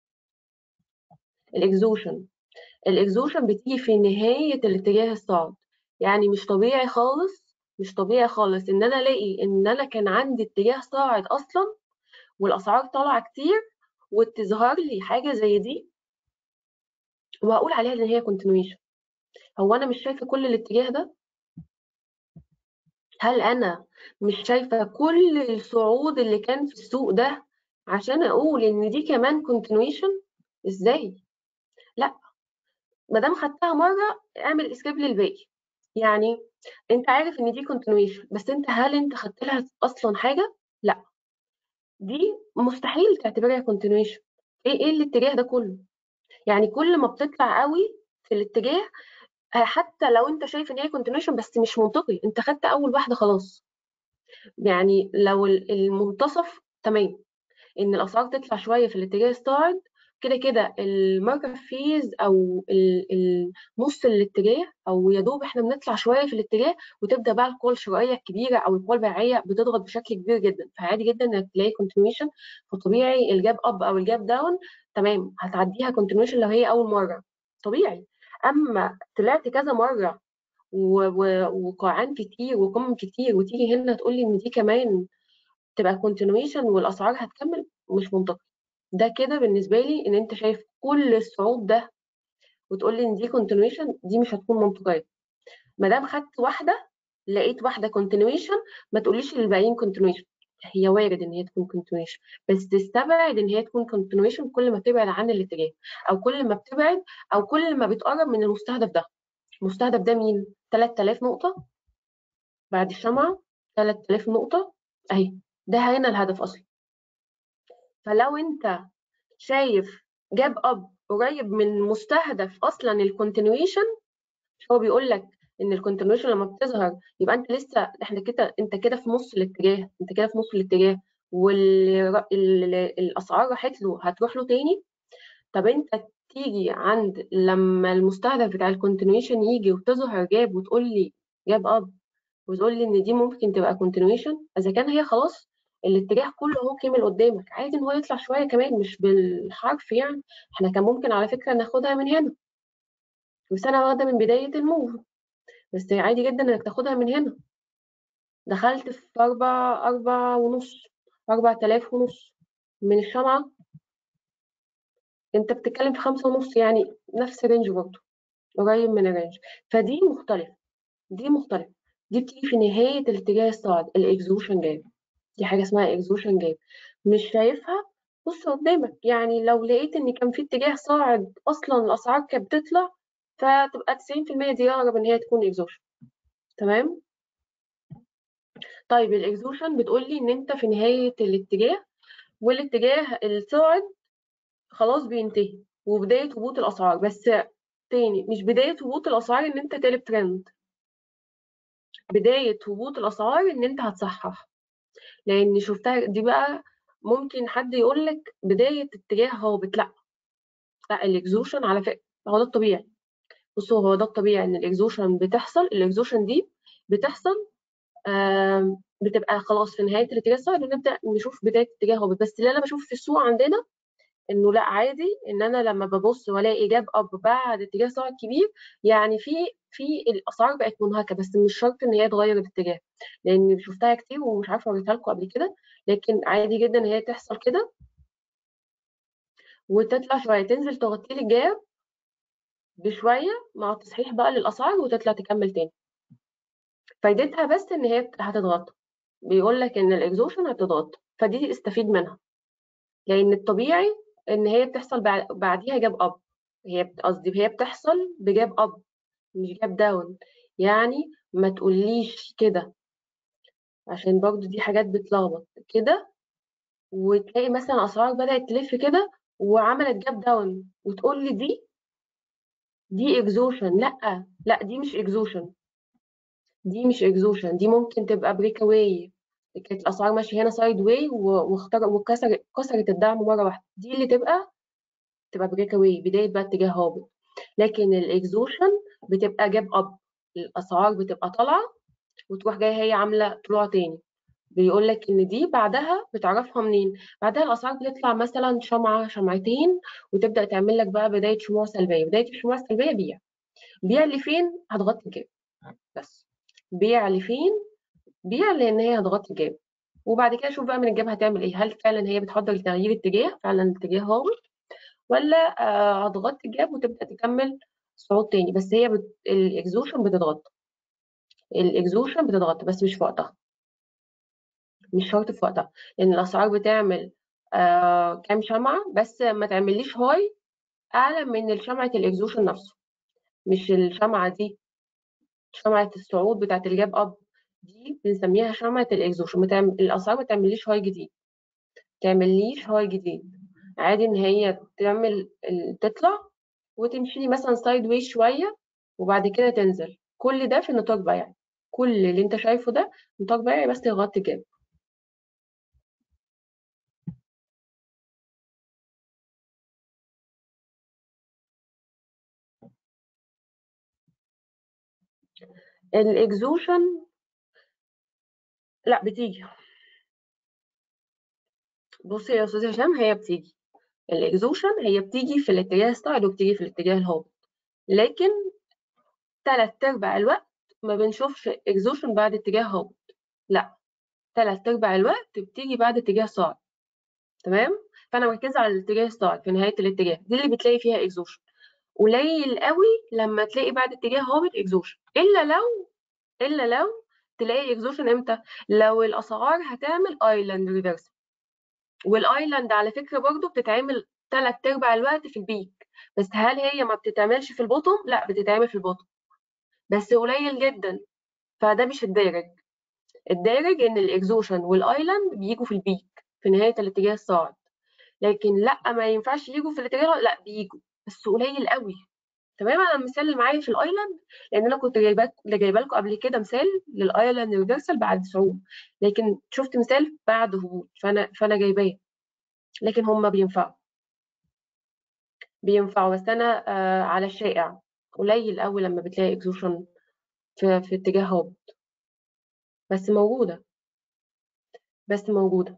الاكزوشن الاكزوشن بتيجي في نهايه الاتجاه الصاعد يعني مش طبيعي خالص مش طبيعي خالص ان انا الاقي ان انا كان عندي اتجاه صاعد اصلا والاسعار طالعه كتير وتظهر لي حاجه زي دي وهقول عليها ان هي كونتينويشن هو انا مش شايفه كل الاتجاه ده هل انا مش شايفه كل الصعود اللي كان في السوق ده عشان اقول ان دي كمان continuation ازاي لا ما دام خدتها مره اعمل اسكيب للباقي يعني انت عارف ان دي continuation بس انت هل انت خدت لها اصلا حاجه لا دي مستحيل تعتبرها continuation ايه ايه الاتجاه ده كله يعني كل ما بتطلع قوي في الاتجاه حتى لو انت شايف ان هي continuation بس مش منطقي انت خدت اول واحده خلاص يعني لو المنتصف تمام ان الاسعار تطلع شويه في الاتجاه الصاعد كده كده الماركت فيز او نص الاتجاه او يا دوب احنا بنطلع شويه في الاتجاه وتبدا بقى القوى الشرائيه الكبيره او القوى البيعيه بتضغط بشكل كبير جدا فعادي جدا انك تلاقي كونتينيوشن فطبيعي الجاب اب او الجاب داون تمام هتعديها كونتينيوشن لو هي اول مره طبيعي اما طلعت كذا مره وقاعان كتير وقمم كتير وتيجي هنا تقول لي ان دي كمان تبقى كونتينيوشن والاسعار هتكمل مش منطقي ده كده بالنسبه لي ان انت شايف كل الصعود ده وتقول لي ان دي كونتينيوشن دي مش هتكون منطقيه ما دام خدت واحده لقيت واحده كونتينيوشن ما تقوليش الباقيين كونتينيوشن هي وارد ان هي تكون كونتينيوشن بس تستبعد ان هي تكون كونتينيوشن كل ما بتبعد عن الاتجاه او كل ما بتبعد او كل ما بتقرب من المستهدف ده المستهدف ده مين 3000 نقطه بعد الشمعه 3000 نقطه اهي ده هنا الهدف اصلا فلو انت شايف جاب اب قريب من مستهدف اصلا الكونتينيويشن هو بيقول لك ان الكونتينيويشن لما بتظهر يبقى انت لسه احنا كده انت كده في نص الاتجاه انت كده في نص الاتجاه والاسعار راحت له هتروح له تاني طب انت تيجي عند لما المستهدف بتاع الكونتينيويشن يجي وتظهر جاب وتقول لي جاب اب وتقول لي ان دي ممكن تبقى كونتينيويشن اذا كان هي خلاص الاتجاه كله اهو كمل قدامك عادي ان هو يطلع شويه كمان مش بالحرف يعني احنا كان ممكن على فكره ناخدها من هنا بس انا واخده من بدايه الموف بس عادي جدا انك تاخدها من هنا دخلت في أربعة أربعة ونص أربعة آلاف ونص من الشمعة أنت بتتكلم في خمسة ونص يعني نفس الرينج برضه قريب من الرينج فدي مختلفة دي مختلفة دي بتيجي في نهاية الاتجاه الصاعد الإكزوشن جاب دي حاجة اسمها إكزوشن جاب مش شايفها بص قدامك يعني لو لقيت إن كان في اتجاه صاعد أصلا الأسعار كانت بتطلع فتبقى 90% دي أقرب إن هي تكون إكزوشن تمام طيب الإكزوشن بتقول لي إن أنت في نهاية الاتجاه والاتجاه الصاعد خلاص بينتهي وبداية هبوط الأسعار بس تاني مش بداية هبوط الأسعار إن أنت تقلب ترند بداية هبوط الأسعار إن أنت هتصحح لأن شفتها دي بقى ممكن حد يقول لك بداية اتجاه هابط لا لا الإكزوشن على فكرة هو ده الطبيعي بصوا هو ده الطبيعي إن الإكزوشن بتحصل الإكزوشن دي بتحصل بتبقى خلاص في نهاية الاتجاه الصاعد ونبدأ نشوف بداية اتجاه هابط بس اللي أنا بشوف في السوق عندنا انه لا عادي ان انا لما ببص والاقي جاب اب بعد اتجاه صاعد كبير يعني في في الاسعار بقت منهكه بس مش شرط ان هي تغير الاتجاه لان شفتها كتير ومش عارفه اوريها لكم قبل كده لكن عادي جدا ان هي تحصل كده وتطلع شويه تنزل تغطي لي الجاب بشويه مع تصحيح بقى للاسعار وتطلع تكمل تاني فايدتها بس ان هي هتتغطى بيقول لك ان الاكزوشن هتتغطى فدي استفيد منها لان الطبيعي ان هي بتحصل بعديها جاب اب هي قصدي هي بتحصل بجاب اب مش جاب داون يعني ما تقوليش كده عشان برضو دي حاجات بتلخبط كده وتلاقي مثلا اسعار بدات تلف كده وعملت جاب داون وتقول لي دي دي اكزوشن لا لا دي مش اكزوشن دي مش اكزوشن دي ممكن تبقى بريك اواي كانت الاسعار ماشيه هنا سايد واي واختار وكسر كسرت الدعم مره واحده دي اللي تبقى تبقى بريك اواي بدايه بقى اتجاه هابط لكن الاكزوشن بتبقى جاب اب الاسعار بتبقى طالعه وتروح جايه هي عامله طلوع تاني بيقول لك ان دي بعدها بتعرفها منين بعدها الاسعار بتطلع مثلا شمعه شمعتين وتبدا تعمل لك بقى بدايه شموع سلبيه بدايه الشموع السلبيه بيع بيع لفين هتغطي الجاب بس بيع لفين بيع لان هي هتغطي الجاب وبعد كده شوف بقى من الجاب هتعمل ايه هل فعلا هي بتحضر لتغيير اتجاه فعلا الاتجاه هابط ولا هتغطي الجاب وتبدا تكمل صعود تاني بس هي بت... الاكزوشن بتتغطى الاكزوشن بتتغطى بس مش في وقتها مش شرط في وقتها لان الاسعار بتعمل آه كام شمعة بس ما تعمليش هاي اعلى من شمعة الاكزوشن نفسه مش الشمعة دي شمعة الصعود بتاعت الجاب اب دي بنسميها شمعة الاكزوشن متعمل... الاسعار ما تعمليش هاي جديد تعمليش هاي جديد عادي ان هي تعمل ال- تطلع وتمشي لي مثلا سايد واي شويه وبعد كده تنزل كل ده في نطاق بيعي كل اللي انت شايفه ده نطاق بيعي بس يغطي جاب الاكزوشن لا بتيجي بصي يا استاذ هشام هي بتيجي الاكزوشن هي بتيجي في الاتجاه الصاعد وبتيجي في الاتجاه الهابط لكن تلات ارباع الوقت ما بنشوفش اكزوشن بعد اتجاه هابط لا تلات ارباع الوقت بتيجي بعد اتجاه صاعد تمام فانا مركزه على الاتجاه الصاعد في نهايه الاتجاه دي اللي بتلاقي فيها اكزوشن قليل قوي لما تلاقي بعد اتجاه هابط اكزوشن الا لو الا لو تلاقي اكزوشن امتى لو الاسعار هتعمل ايلاند ريفرس والايلاند على فكره برضو بتتعمل ثلاث ارباع الوقت في البيك بس هل هي ما بتتعملش في البوتوم لا بتتعمل في البوتوم بس قليل جدا فده مش الدارج الدارج ان الاكزوشن والايلاند بيجوا في البيك في نهايه الاتجاه الصاعد لكن لا ما ينفعش يجوا في الاتجاه لا بيجوا بس قليل قوي تمام انا المثال اللي معايا في الايلاند لان انا كنت جايبه جايبه لكم قبل كده مثال للايلاند ريفرسال بعد صعود لكن شفت مثال بعد هبوط فانا فانا جايباه لكن هم بينفعوا بينفعوا بس انا آه على الشائع قليل قوي لما بتلاقي اكزوشن في, في اتجاه هابط بس موجوده بس موجوده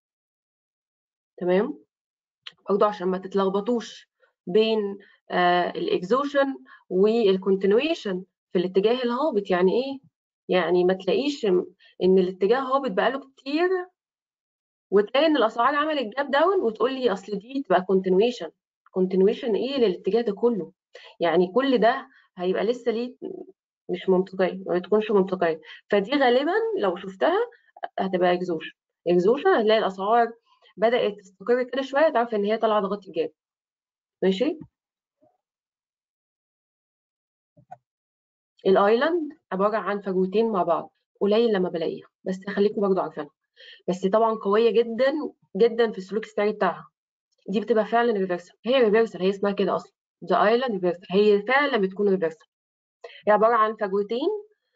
تمام برضه عشان ما تتلخبطوش بين آه الاكزوشن والكونتينويشن في الاتجاه الهابط يعني ايه يعني ما تلاقيش ان الاتجاه هابط بقاله كتير وتلاقي ان الاسعار عملت جاب داون وتقول لي اصل دي تبقى كونتينويشن كونتينويشن ايه للاتجاه ده كله يعني كل ده هيبقى لسه ليه مش منطقيه ما بتكونش منطقيه فدي غالبا لو شفتها هتبقى اكزوشن اكزوشن هتلاقي الاسعار بدات تستقر كده شويه تعرف ان هي طالعه تغطي الجاب ماشي الايلاند عباره عن فجوتين مع بعض قليل لما بلاقيها بس خليكم برضو عارفينها بس طبعا قويه جدا جدا في السلوك السعري بتاعها دي بتبقى فعلا ريفرسال هي ريفرسال هي اسمها كده اصلا ذا ايلاند ريفرسال هي فعلا بتكون ريفرسال هي عباره عن فجوتين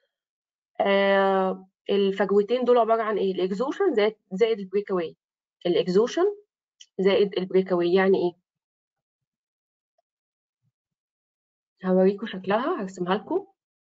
آه الفجوتين دول عباره عن ايه الاكزوشن زائد زائد البريك اواي الاكزوشن زائد البريك اواي يعني ايه هوريكم شكلها هرسمها لكم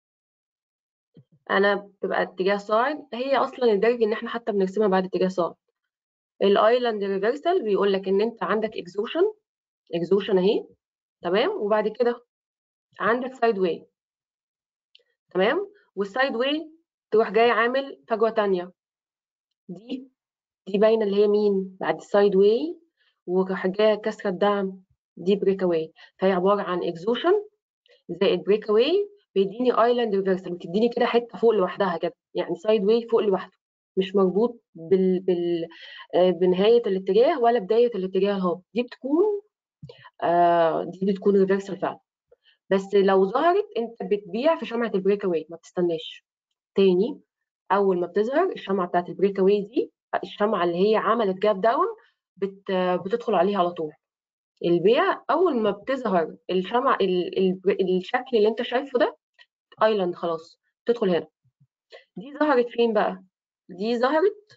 انا بتبقى اتجاه صاعد هي اصلا الدرج ان احنا حتى بنرسمها بعد اتجاه صاعد الايلاند ريفرسال بيقول لك ان انت عندك اكزوشن اكزوشن اهي تمام وبعد كده عندك سايد واي تمام والسايد واي تروح جاي عامل فجوه تانية دي دي باينه اللي هي مين بعد السايد واي وراح جايه كسره الدعم دي بريك اواي فهي عباره عن اكزوشن زائد بريك اواي بيديني ايلاند ريفرسال بتديني كده حته فوق لوحدها كده يعني سايد واي فوق لوحده مش مربوط بال... بال... آه بنهايه الاتجاه ولا بدايه الاتجاه الهابط دي بتكون آه دي بتكون ريفرسال فعلا بس لو ظهرت انت بتبيع في شمعه البريك اواي ما بتستناش تاني اول ما بتظهر الشمعه بتاعت البريك اواي دي الشمعه اللي هي عملت جاب داون بت... بتدخل عليها على طول البيع اول ما بتظهر الشمع ال... ال... الشكل اللي انت شايفه ده ايلاند خلاص تدخل هنا دي ظهرت فين بقى دي ظهرت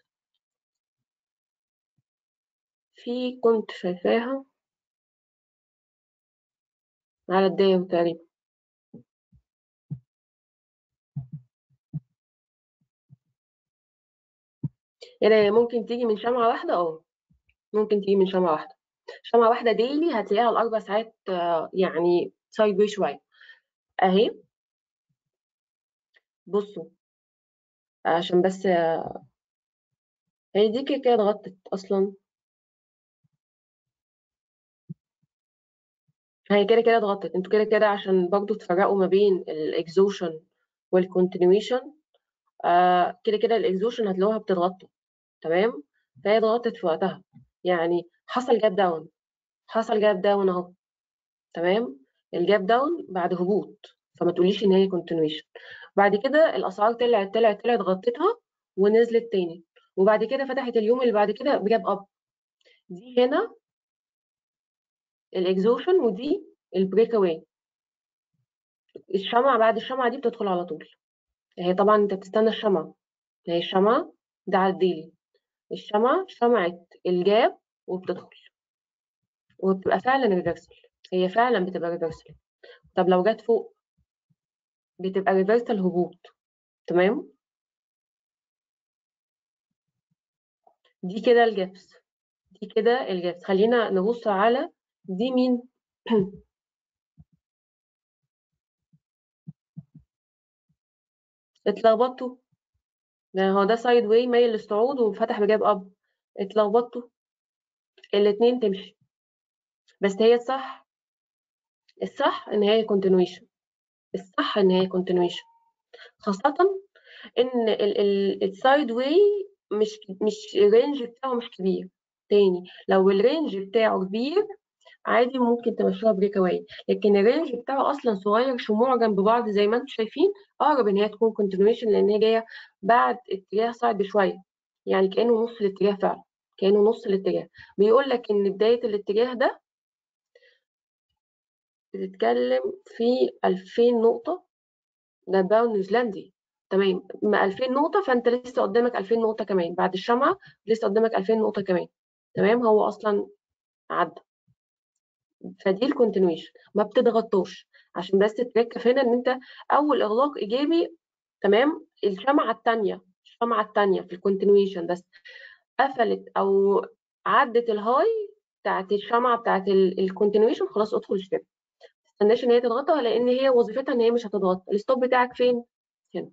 في كنت شايفاها على الدايم تقريبا يعني ممكن تيجي من شمعة واحدة اه ممكن تيجي من شمعة واحدة شمعة واحدة ديلي هتلاقيها الأربع ساعات يعني سايد واي شوية أهي بصوا عشان بس هي دي كده كده اتغطت أصلا هي كده كده اتغطت انتوا كده كده عشان برضو تفرقوا ما بين الاكزوشن والكونتينيويشن آه كده كده الاكزوشن هتلاقوها بتتغطى تمام فهي اتغطت في وقتها يعني حصل جاب داون حصل جاب داون اهو تمام الجاب داون بعد هبوط فما تقوليش ان هي كونتينيويشن بعد كده الاسعار طلعت طلعت طلعت غطتها ونزلت تاني وبعد كده فتحت اليوم اللي بعد كده بجاب اب دي هنا الاكزوشن ودي البريك اواي الشمعة بعد الشمعة دي بتدخل على طول هي طبعا انت بتستنى الشمعة هي الشمعة ده على الديلي الشمعة شمعة الجاب وبتدخل وبتبقى فعلا ريفرسال هي فعلا بتبقى ريفرسال طب لو جت فوق بتبقى ريفرسال هبوط تمام دي كده الجبس دي كده الجبس خلينا نبص على دي مين اتلخبطتوا ده هو ده سايد واي مايل للصعود وفتح بجاب اب اتلخبطتوا الاتنين تمشي بس هي الصح الصح ان هي كونتينويشن الصح ان هي كونتينويشن خاصة ان السايد واي مش مش الرينج بتاعه مش كبير تاني لو الرينج بتاعه كبير عادي ممكن تمشوها بريك اواي لكن الرينج بتاعه اصلا صغير شموع جنب بعض زي ما انتم شايفين اقرب ان هي تكون كونتينويشن لان هي جايه بعد اتجاه صعب بشويه يعني كانه نص الاتجاه فعلا كانه نص الاتجاه بيقول لك ان بدايه الاتجاه ده بتتكلم في 2000 نقطه ده باوند نيوزيلندي تمام ما 2000 نقطه فانت لسه قدامك 2000 نقطه كمان بعد الشمعه لسه قدامك 2000 نقطه كمان تمام هو اصلا عدى فدي الكونتينويشن ما بتضغطوش عشان بس تركز هنا ان انت اول اغلاق ايجابي تمام الشمعه الثانيه الشمعه الثانيه في الكونتينويشن بس قفلت او عدت الهاي بتاعت الشمعه بتاعت الكونتينويشن خلاص ادخل اشتري ما تستناش ان هي تضغطها لان هي وظيفتها ان هي مش هتضغط الستوب بتاعك فين هنا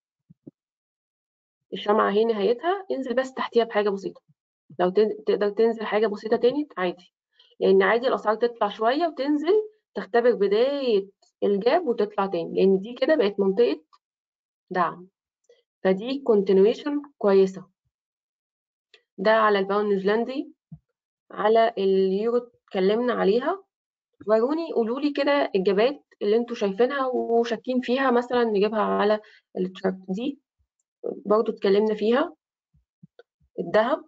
الشمعه هي نهايتها انزل بس تحتيها بحاجه بسيطه لو تقدر تنزل حاجه بسيطه تاني عادي لان عادي الاسعار تطلع شويه وتنزل تختبر بدايه الجاب وتطلع تاني لان دي كده بقت منطقه دعم فدي كونتينويشن كويسه ده على الباوند نيوزيلندي على اليورو اتكلمنا عليها وروني قولوا لي كده الجابات اللي انتوا شايفينها وشاكين فيها مثلا نجيبها على التشارت دي برضو اتكلمنا فيها الذهب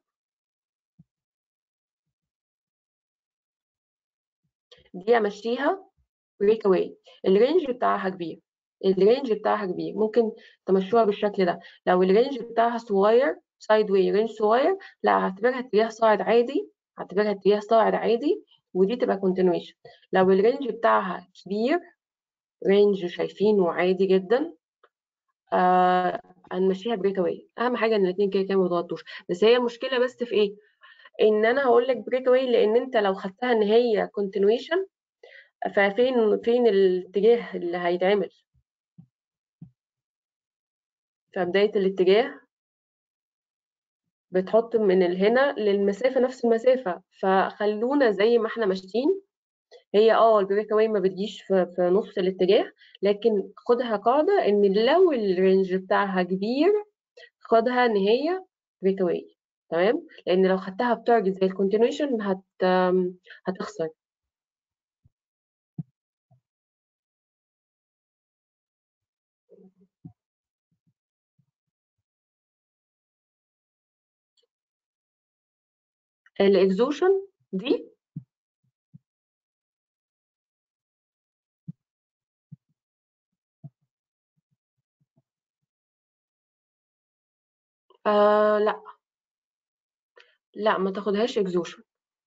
دي امشيها بريك اواي الرينج بتاعها كبير الرينج بتاعها كبير ممكن تمشوها بالشكل ده لو الرينج بتاعها صغير سايد واي رينج صغير لا هعتبرها اتجاه صاعد عادي هعتبرها اتجاه صاعد عادي ودي تبقى كونتينويشن لو الرينج بتاعها كبير رينج شايفينه عادي جدا آه هنمشيها بريك اواي اهم حاجه ان الاثنين كده كده ما يضغطوش بس هي المشكله بس في ايه ان انا هقول لك بريك اواي لان انت لو خدتها ان هي كونتينويشن ففين فين الاتجاه اللي هيتعمل فبداية الاتجاه بتحط من الهنا للمسافة نفس المسافة فخلونا زي ما احنا ماشيين هي اه البريك اواي ما بتجيش في, في نص الاتجاه لكن خدها قاعدة ان لو الرينج بتاعها كبير خدها ان هي بريك اواي تمام لان لو خدتها بتارجت زي الكونتينويشن هت هتخسر الاكزوشن دي آه لا لا ما تاخدهاش اكزوشن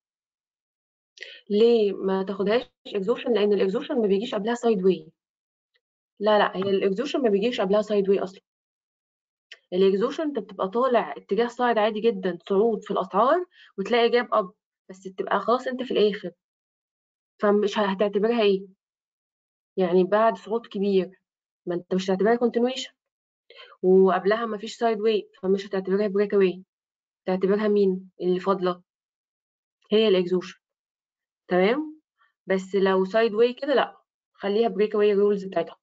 ليه ما تاخدهاش اكزوشن لان الاكزوشن ما بيجيش قبلها سايد واي لا لا هي الاكزوشن ما بيجيش قبلها سايد واي اصلا الاكزوشن انت بتبقى طالع اتجاه صاعد عادي جدا صعود في الاسعار وتلاقي جاب اب بس تبقى خلاص انت في الاخر فمش هتعتبرها ايه يعني بعد صعود كبير ما انت مش هتعتبرها كونتينويشن وقبلها ما فيش سايد واي فمش هتعتبرها بريك اواي تعتبرها مين اللي فاضله هي الاكزوشن تمام بس لو سايد واي كده لا خليها بريك اواي رولز بتاعتها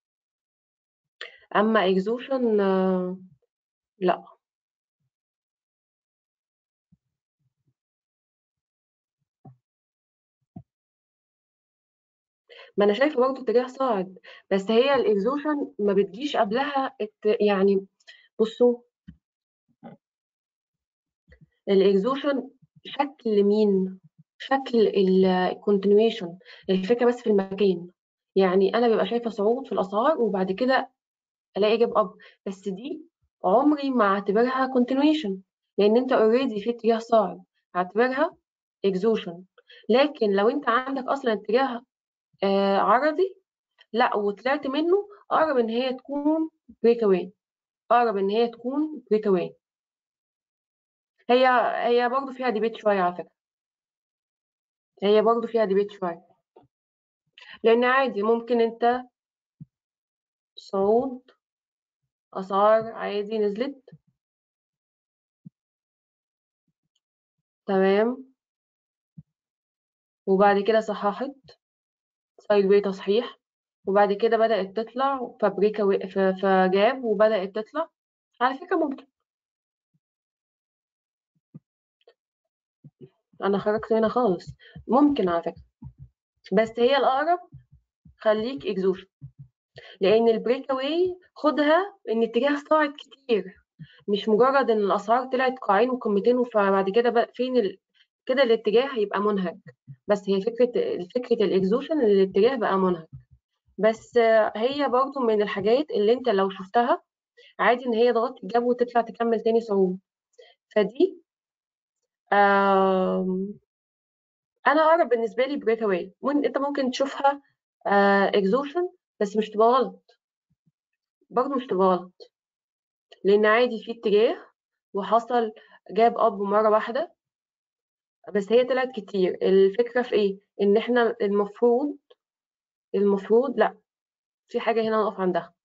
اما اكزوشن لا ما انا شايفه برضه اتجاه صاعد بس هي الاكزوشن ما بتجيش قبلها الت... يعني بصوا الاكزوشن شكل مين شكل الكونتينيويشن الفكره بس في المكان يعني انا ببقى شايفه صعود في الاسعار وبعد كده الاقي جاب اب بس دي عمري ما اعتبرها كونتينيويشن لان انت اوريدي في اتجاه صاعد هعتبرها اكزوشن لكن لو انت عندك اصلا اتجاه آه عرضي لا وطلعت منه اقرب ان هي تكون بريك اواي اقرب ان هي تكون بريك اواي هي هي برضه فيها ديبيت شويه على فكره هي برضه فيها ديبيت شويه لان عادي ممكن انت صعود اسعار عادي نزلت تمام وبعد كده صححت سايد واي تصحيح وبعد كده بدأت تطلع فبريكا و... ف... فجاب وبدأت تطلع على فكرة ممكن أنا خرجت هنا خالص ممكن على فكرة بس هي الأقرب خليك إكزوشن لأن البريك أواي خدها إن اتجاه صاعد كتير مش مجرد إن الأسعار طلعت قاعين وقمتين فبعد كده بقى فين ال... كده الاتجاه هيبقى منهج بس هي فكرة فكرة الإكزوشن إن الاتجاه بقى منهج بس هي برضو من الحاجات اللي انت لو شفتها عادي ان هي تغطي الجو وتطلع تكمل تاني صعود فدي انا اقرب بالنسبه لي بريك اواي انت ممكن تشوفها اكزوشن بس مش تبقى غلط برضه مش تبقى غلط لان عادي في اتجاه وحصل جاب اب مره واحده بس هي طلعت كتير الفكره في ايه ان احنا المفروض المفروض لا في حاجه هنا نقف عندها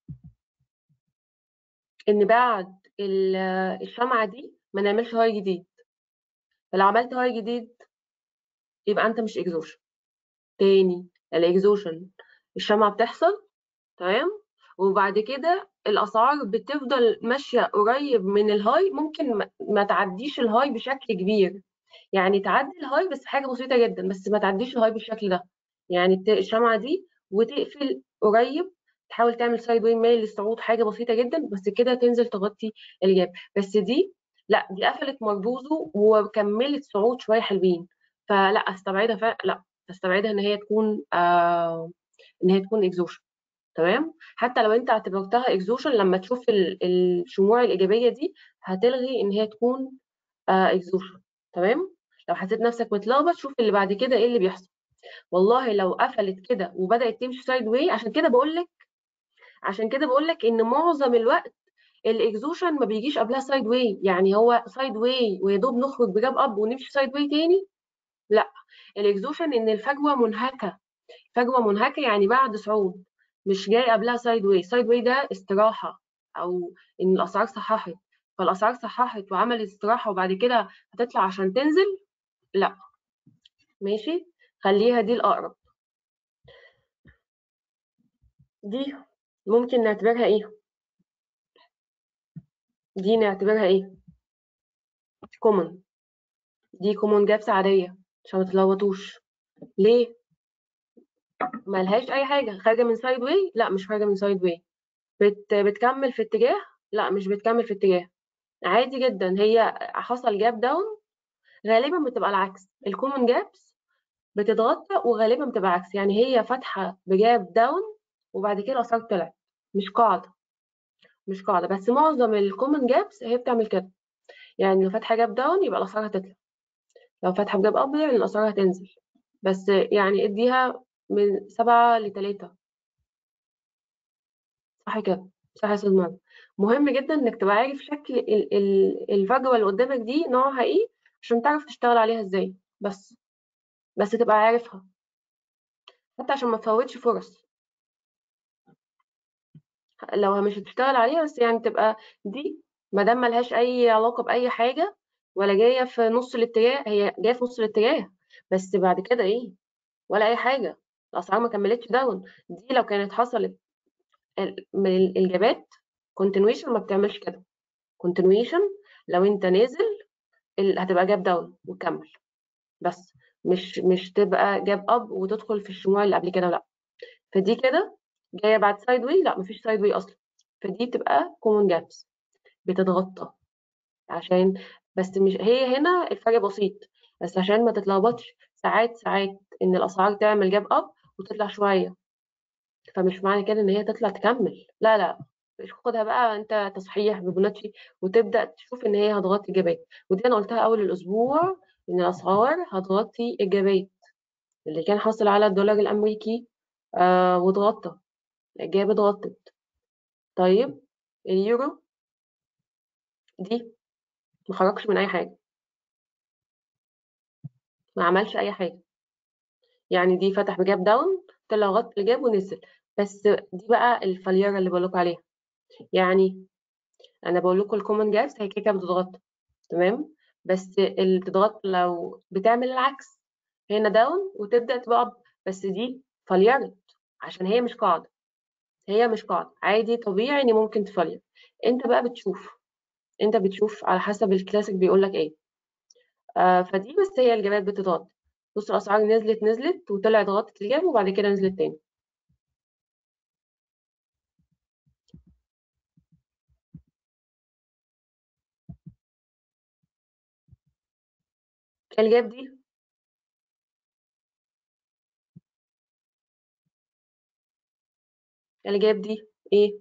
ان بعد الشمعه دي ما نعملش هاي جديد لو عملت هاي جديد يبقى انت مش اكزوشن تاني الاكزوشن الشمعة بتحصل تمام وبعد كده الاسعار بتفضل ماشيه قريب من الهاي ممكن ما تعديش الهاي بشكل كبير يعني تعدي الهاي بس حاجه بسيطه جدا بس ما تعديش الهاي بالشكل ده يعني الشمعه دي وتقفل قريب تحاول تعمل سايد واي ميل للصعود حاجه بسيطه جدا بس كده تنزل تغطي الجاب بس دي لا دي قفلت مربوزه وكملت صعود شويه حلوين فلا استبعدها ف... لا استبعدها ان هي تكون آه ان هي تكون اكزوشن تمام حتى لو انت اعتبرتها اكزوشن لما تشوف الشموع الايجابيه دي هتلغي ان هي تكون آه اكزوشن تمام لو حسيت نفسك متلخبط شوف اللي بعد كده ايه اللي بيحصل والله لو قفلت كده وبدات تمشي سايد واي عشان كده بقول لك عشان كده بقول لك ان معظم الوقت الاكزوشن ما بيجيش قبلها سايد واي يعني هو سايد واي ويا دوب نخرج بجاب اب ونمشي سايد واي تاني لا الاكزوشن ان الفجوه منهكه فجوه منهكه يعني بعد صعود مش جاي قبلها سايد واي سايد واي ده استراحه او ان الاسعار صححت فالاسعار صححت وعملت استراحه وبعد كده هتطلع عشان تنزل لا ماشي خليها دي الاقرب دي ممكن نعتبرها ايه دي نعتبرها ايه كومن دي كومن جابس عاديه عشان ما تتلخبطوش ليه ملهاش اي حاجه خارجه من سايد واي لا مش خارجه من سايد واي بت بتكمل في اتجاه لا مش بتكمل في اتجاه عادي جدا هي حصل جاب داون غالبا بتبقى العكس الكومن جابس بتتغطى وغالبا بتبقى عكس يعني هي فاتحه بجاب داون وبعد كده الاسعار طلعت مش قاعده مش قاعده بس معظم الكومن جابس هي بتعمل كده يعني لو فاتحه جاب داون يبقى الاسعار هتطلع لو فاتحه بجاب اب يعني الاسعار هتنزل بس يعني اديها من سبعة لتلاتة صح كده صح يا استاذ مرة مهم جدا انك تبقى عارف شكل ال ال الفجوه اللي قدامك دي نوعها ايه عشان تعرف تشتغل عليها ازاي بس بس تبقى عارفها حتى عشان ما تفوتش فرص لو مش هتشتغل عليها بس يعني تبقى دي ما دام ملهاش اي علاقه باي حاجه ولا جايه في نص الاتجاه هي جايه في نص الاتجاه بس بعد كده ايه ولا اي حاجه الاسعار ما كملتش داون دي لو كانت حصلت ال- من الجابات كونتينويشن ما بتعملش كده كونتينويشن لو انت نازل ال- هتبقى جاب داون وتكمل بس مش مش تبقى جاب اب وتدخل في الشموع اللي قبل كده لا فدي كده جايه بعد سايد واي لا مفيش سايد واي اصلا فدي بتبقى كومون جابس بتتغطى عشان بس مش هي هنا الفرق بسيط بس عشان ما تتلخبطش ساعات ساعات ان الاسعار تعمل جاب اب وتطلع شويه فمش معنى كده ان هي تطلع تكمل لا لا مش خدها بقى انت تصحيح ببوناتشي وتبدا تشوف ان هي هتغطي الجبات ودي انا قلتها اول الاسبوع ان الاسعار هتغطي الجبات اللي كان حاصل على الدولار الامريكي آه واتغطى الجاب اتغطت طيب اليورو دي ما خرجش من اي حاجه ما عملش اي حاجه يعني دي فتح بجاب داون طلع غطى الجاب ونزل بس دي بقى الفليره اللي بقول لكم عليها يعني انا بقول لكم الكومن جابس هي كده كده بتتغطى تمام بس اللي بتضغط لو بتعمل العكس هنا داون وتبدا تبقى اب بس دي فليرت عشان هي مش قاعده هي مش قاعده عادي طبيعي ان ممكن تفلير انت بقى بتشوف انت بتشوف على حسب الكلاسيك بيقول لك ايه آه فدي بس هي الجابات بتضغط بص الاسعار نزلت نزلت وطلعت غطت الجاب وبعد كده نزلت تاني الجاب دي الجاب دي ايه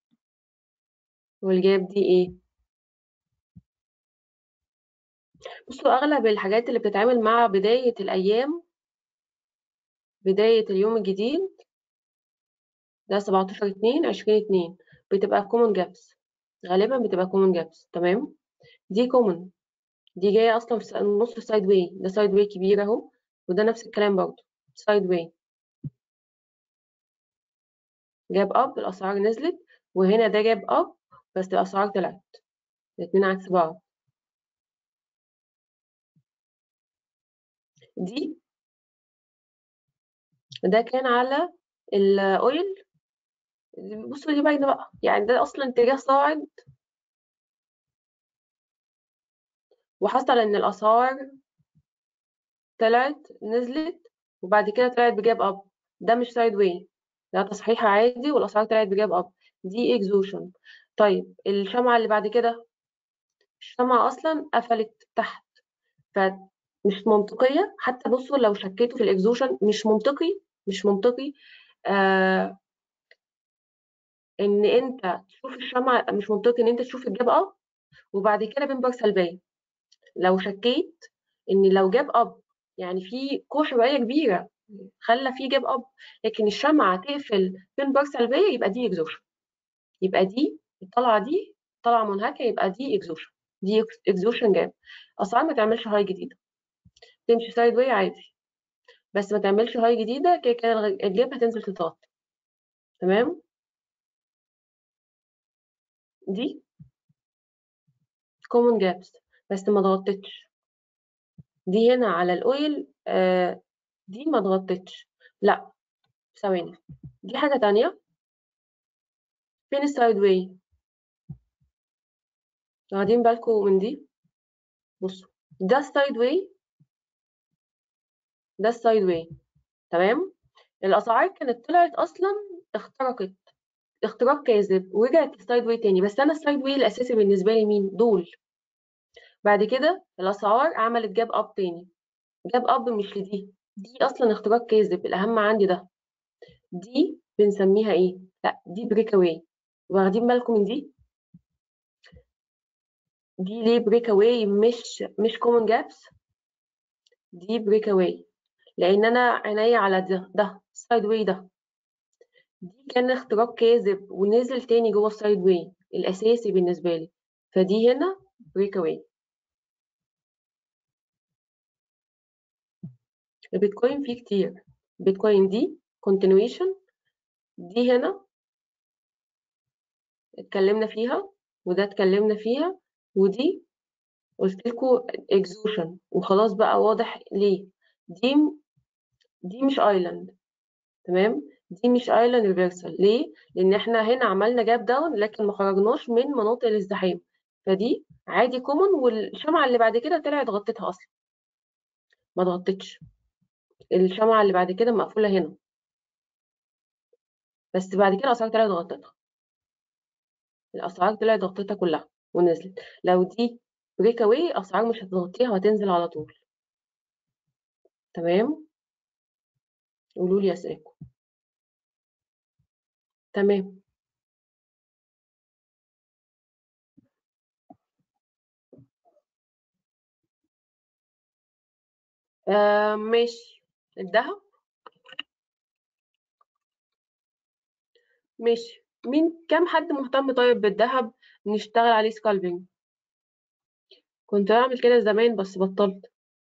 والجاب دي ايه بصوا اغلب الحاجات اللي بتتعمل مع بداية الايام بداية اليوم الجديد ده 17 2 20 2 بتبقى كومن جابس غالبا بتبقى كومن جابس تمام دي كومن دي جايه اصلا في نص سايد واي ده سايد واي كبير اهو وده نفس الكلام برضه سايد واي جاب اب الاسعار نزلت وهنا ده جاب اب بس الاسعار طلعت الاتنين عكس بعض دي ده كان على الاويل بصوا دي باينه بقى يعني ده اصلا اتجاه صاعد وحصل ان الاسعار طلعت نزلت وبعد كده طلعت بجاب اب ده مش سايد واي ده تصحيح عادي والاسعار طلعت بجاب اب دي اكزوشن طيب الشمعة اللي بعد كده الشمعة اصلا قفلت تحت فمش منطقية حتى بصوا لو شكيتوا في الاكزوشن مش منطقي مش منطقي آه ان انت تشوف الشمعة مش منطقي ان انت تشوف الجاب اب وبعد كده بنبر سلبية لو شكيت ان لو جاب اب يعني في قوة حرارية كبيرة خلى في جاب اب لكن الشمعة تقفل بنبر سلبية يبقى دي اكزوشن يبقى دي الطلعة دي طلعة منهكة يبقى دي اكزوشن دي اكزوشن جاب اسعار ما تعملش هاي جديدة تمشي سايد واي عادي بس ما تعملش هاي جديدة كده كده الجاب هتنزل تتغطى تمام دي كومن جابس بس ما ضغطتش دي هنا على الاويل آه دي ما ضغطتش لا ثواني دي حاجة تانية فين السايد واي واخدين بالكم من دي بصوا ده السايد واي ده السايد واي تمام الاسعار كانت طلعت اصلا اخترقت اختراق كاذب ورجعت السايد واي تاني بس انا السايد واي الاساسي بالنسبه لي مين دول بعد كده الاسعار عملت جاب اب تاني جاب اب مش لدي دي اصلا اختراق كاذب الاهم عندي ده دي بنسميها ايه لا دي بريك اواي واخدين بالكم من دي دي ليه بريك اواي مش مش كومن جابس دي بريك اواي لان انا عينيا على ده ده السايد واي ده دي كان اختراق كاذب ونزل تاني جوه السايد واي الاساسي بالنسبه لي فدي هنا بريك اواي البيتكوين فيه كتير البيتكوين دي continuation دي هنا اتكلمنا فيها وده اتكلمنا فيها ودي قلت لكم اكزوشن وخلاص بقى واضح ليه دي دي مش ايلاند تمام دي مش ايلاند ريفرسال ليه لان احنا هنا عملنا جاب داون لكن ما خرجناش من مناطق الازدحام فدي عادي كومن والشمعة اللي بعد كده طلعت غطتها اصلا ما اتغطتش الشمعة اللي بعد كده مقفولة هنا بس بعد كده الاسعار طلعت غطتها الاسعار طلعت غطتها كلها ونزلت لو دي بريك اواي اسعار مش هتغطيها وهتنزل على طول تمام قولوا لي اسئلتكم تمام آه ماشي الذهب ماشي مين كام حد مهتم طيب بالذهب نشتغل عليه سكالبينج كنت بعمل كده زمان بس بطلت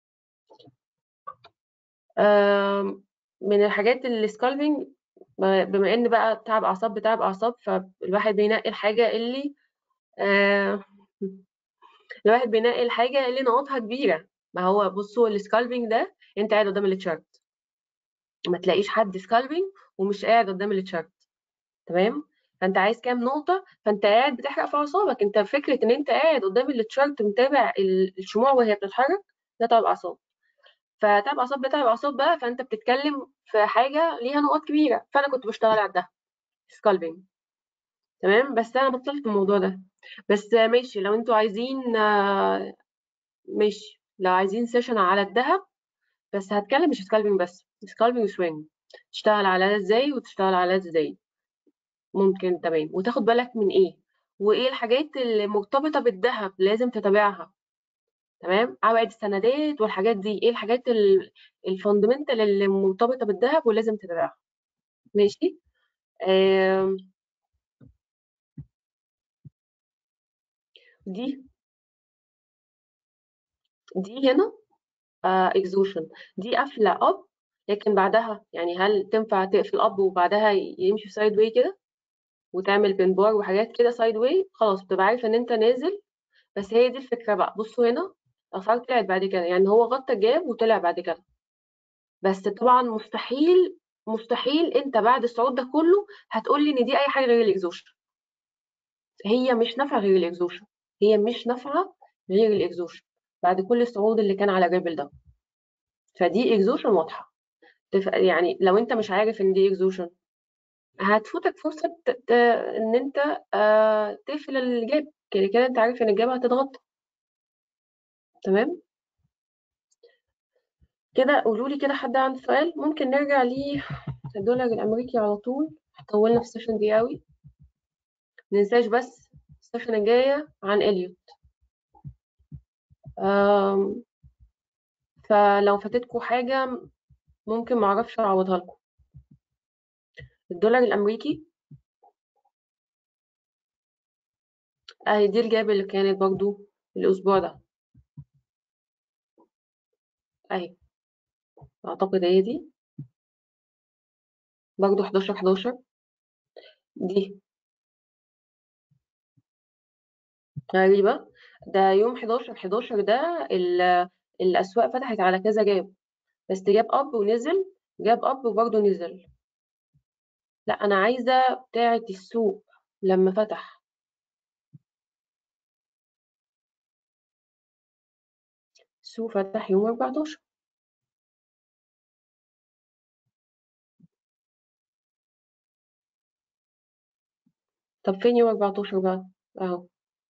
آم، من الحاجات السكالبينج بما ان بقى تعب اعصاب بتعب اعصاب فالواحد بينقي الحاجه اللي آه الواحد بينقي الحاجه اللي نقطها كبيره ما هو بصوا السكالبينج ده انت قاعد قدام التشارت ما تلاقيش حد سكالبينج ومش قاعد قدام التشارت تمام فانت عايز كام نقطه فانت قاعد بتحرق في اعصابك انت فكره ان انت قاعد قدام التشارت متابع ال- الشموع وهي بتتحرك ده تعب اعصاب فتعب اعصاب ده تعب اعصاب بقى فانت بتتكلم في حاجه ليها نقط كبيره فانا كنت بشتغل على ده سكالبينج تمام بس انا بطلت الموضوع ده بس ماشي لو انتوا عايزين آه، ماشي لو عايزين سيشن على الذهب بس هتكلم مش سكالبينج بس سكالبينج وسوينج تشتغل على ده ازاي وتشتغل على ده ازاي ممكن تمام وتاخد بالك من ايه وايه الحاجات اللي مرتبطة بالذهب لازم تتابعها تمام عوائد السندات والحاجات دي ايه الحاجات الفاندمنتال اللي مرتبطة بالذهب ولازم تتابعها ماشي آم، دي دي هنا اكزوشن دي قافلة اب لكن بعدها يعني هل تنفع تقفل اب وبعدها يمشي سايد واي كده وتعمل بنبار وحاجات كده سايد واي خلاص بتبقى عارف ان انت نازل بس هي دي الفكرة بقى بصوا هنا الأسعار طلعت بعد كده يعني هو غطى الجاب وطلع بعد كده بس طبعا مستحيل مستحيل انت بعد الصعود ده كله هتقول لي ان دي اي حاجه غير الاكزوشن هي مش نافعه غير الاكزوشن هي مش نافعه غير الاكزوشن بعد كل الصعود اللي كان على جبل ده فدي اكزوشن واضحه تف- يعني لو انت مش عارف ان دي اكزوشن هتفوتك فرصه ت- ت- ان انت آه تقفل الجاب كده كده انت عارف ان الجاب هتتغطى تمام كده قولوا لي كده حد عنده سؤال ممكن نرجع للدولار الامريكي على طول طولنا في السيشن دي قوي ننساش بس السيشن الجاية عن إليوت آم، فلو فاتتكوا حاجة ممكن معرفش أعوضها لكم الدولار الأمريكي أهي دي الجاب اللي كانت برضو الأسبوع ده أهي أعتقد هي دي برضو 11 11 دي غريبة ده يوم 11 11 ده ال- الأسواق فتحت على كذا جاب بس جاب أب ونزل جاب أب وبرضه نزل لا أنا عايزة بتاعة السوق لما فتح السوق فتح يوم 14 طب فين يوم 14 بقى اهو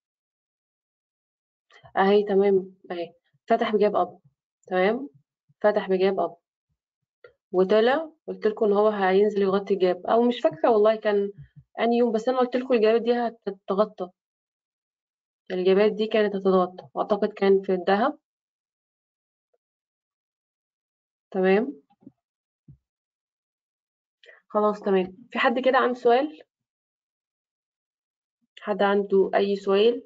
اهي تمام اهي فتح بجاب اب تمام فتح بجاب اب وطلع قلت لكم ان هو هينزل يغطي الجاب او مش فاكره والله كان انهي يوم بس انا قلت لكم الجابات دي هتتغطى الجابات دي كانت هتتغطى واعتقد كان في الذهب تمام خلاص تمام في حد كده عنده سؤال حد عنده اي سؤال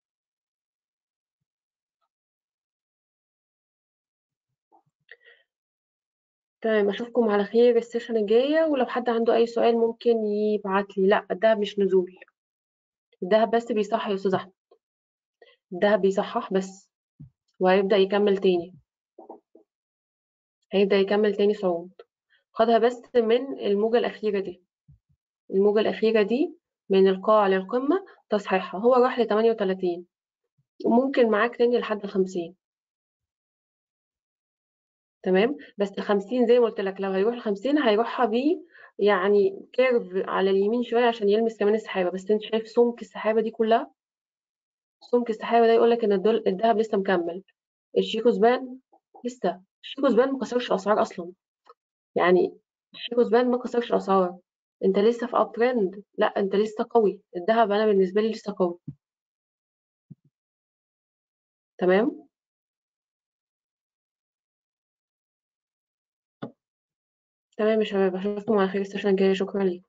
تمام اشوفكم على خير السيشن الجايه ولو حد عنده اي سؤال ممكن يبعت لي لا الدهب مش نزول الدهب بس بيصحح يا استاذ احمد الدهب بيصحح بس وهيبدأ يكمل تاني هيبدأ يكمل تاني صعود خدها بس من الموجة الأخيرة دي الموجة الأخيرة دي من القاع للقمة تصحيحها هو راح لتمانية وتلاتين وممكن معاك تاني لحد الخمسين تمام بس الخمسين زي ما قلت لك لو هيروح الخمسين هيروحها بيه يعني كيرف على اليمين شوية عشان يلمس كمان السحابة بس انت شايف سمك السحابة دي كلها سمك السحابة ده يقول لك ان الدول الدهب لسه مكمل الشيكو زبان لسه الشيكو زبان ما كسرش الأسعار أصلا يعني الشيكو زبان ما كسرش الأسعار انت لسه في اب ترند لا انت لسه قوي الذهب انا بالنسبة لي لسه قوي تمام تمام يا شباب اشوفكم على خير السيشن الجاي شكرا ليكم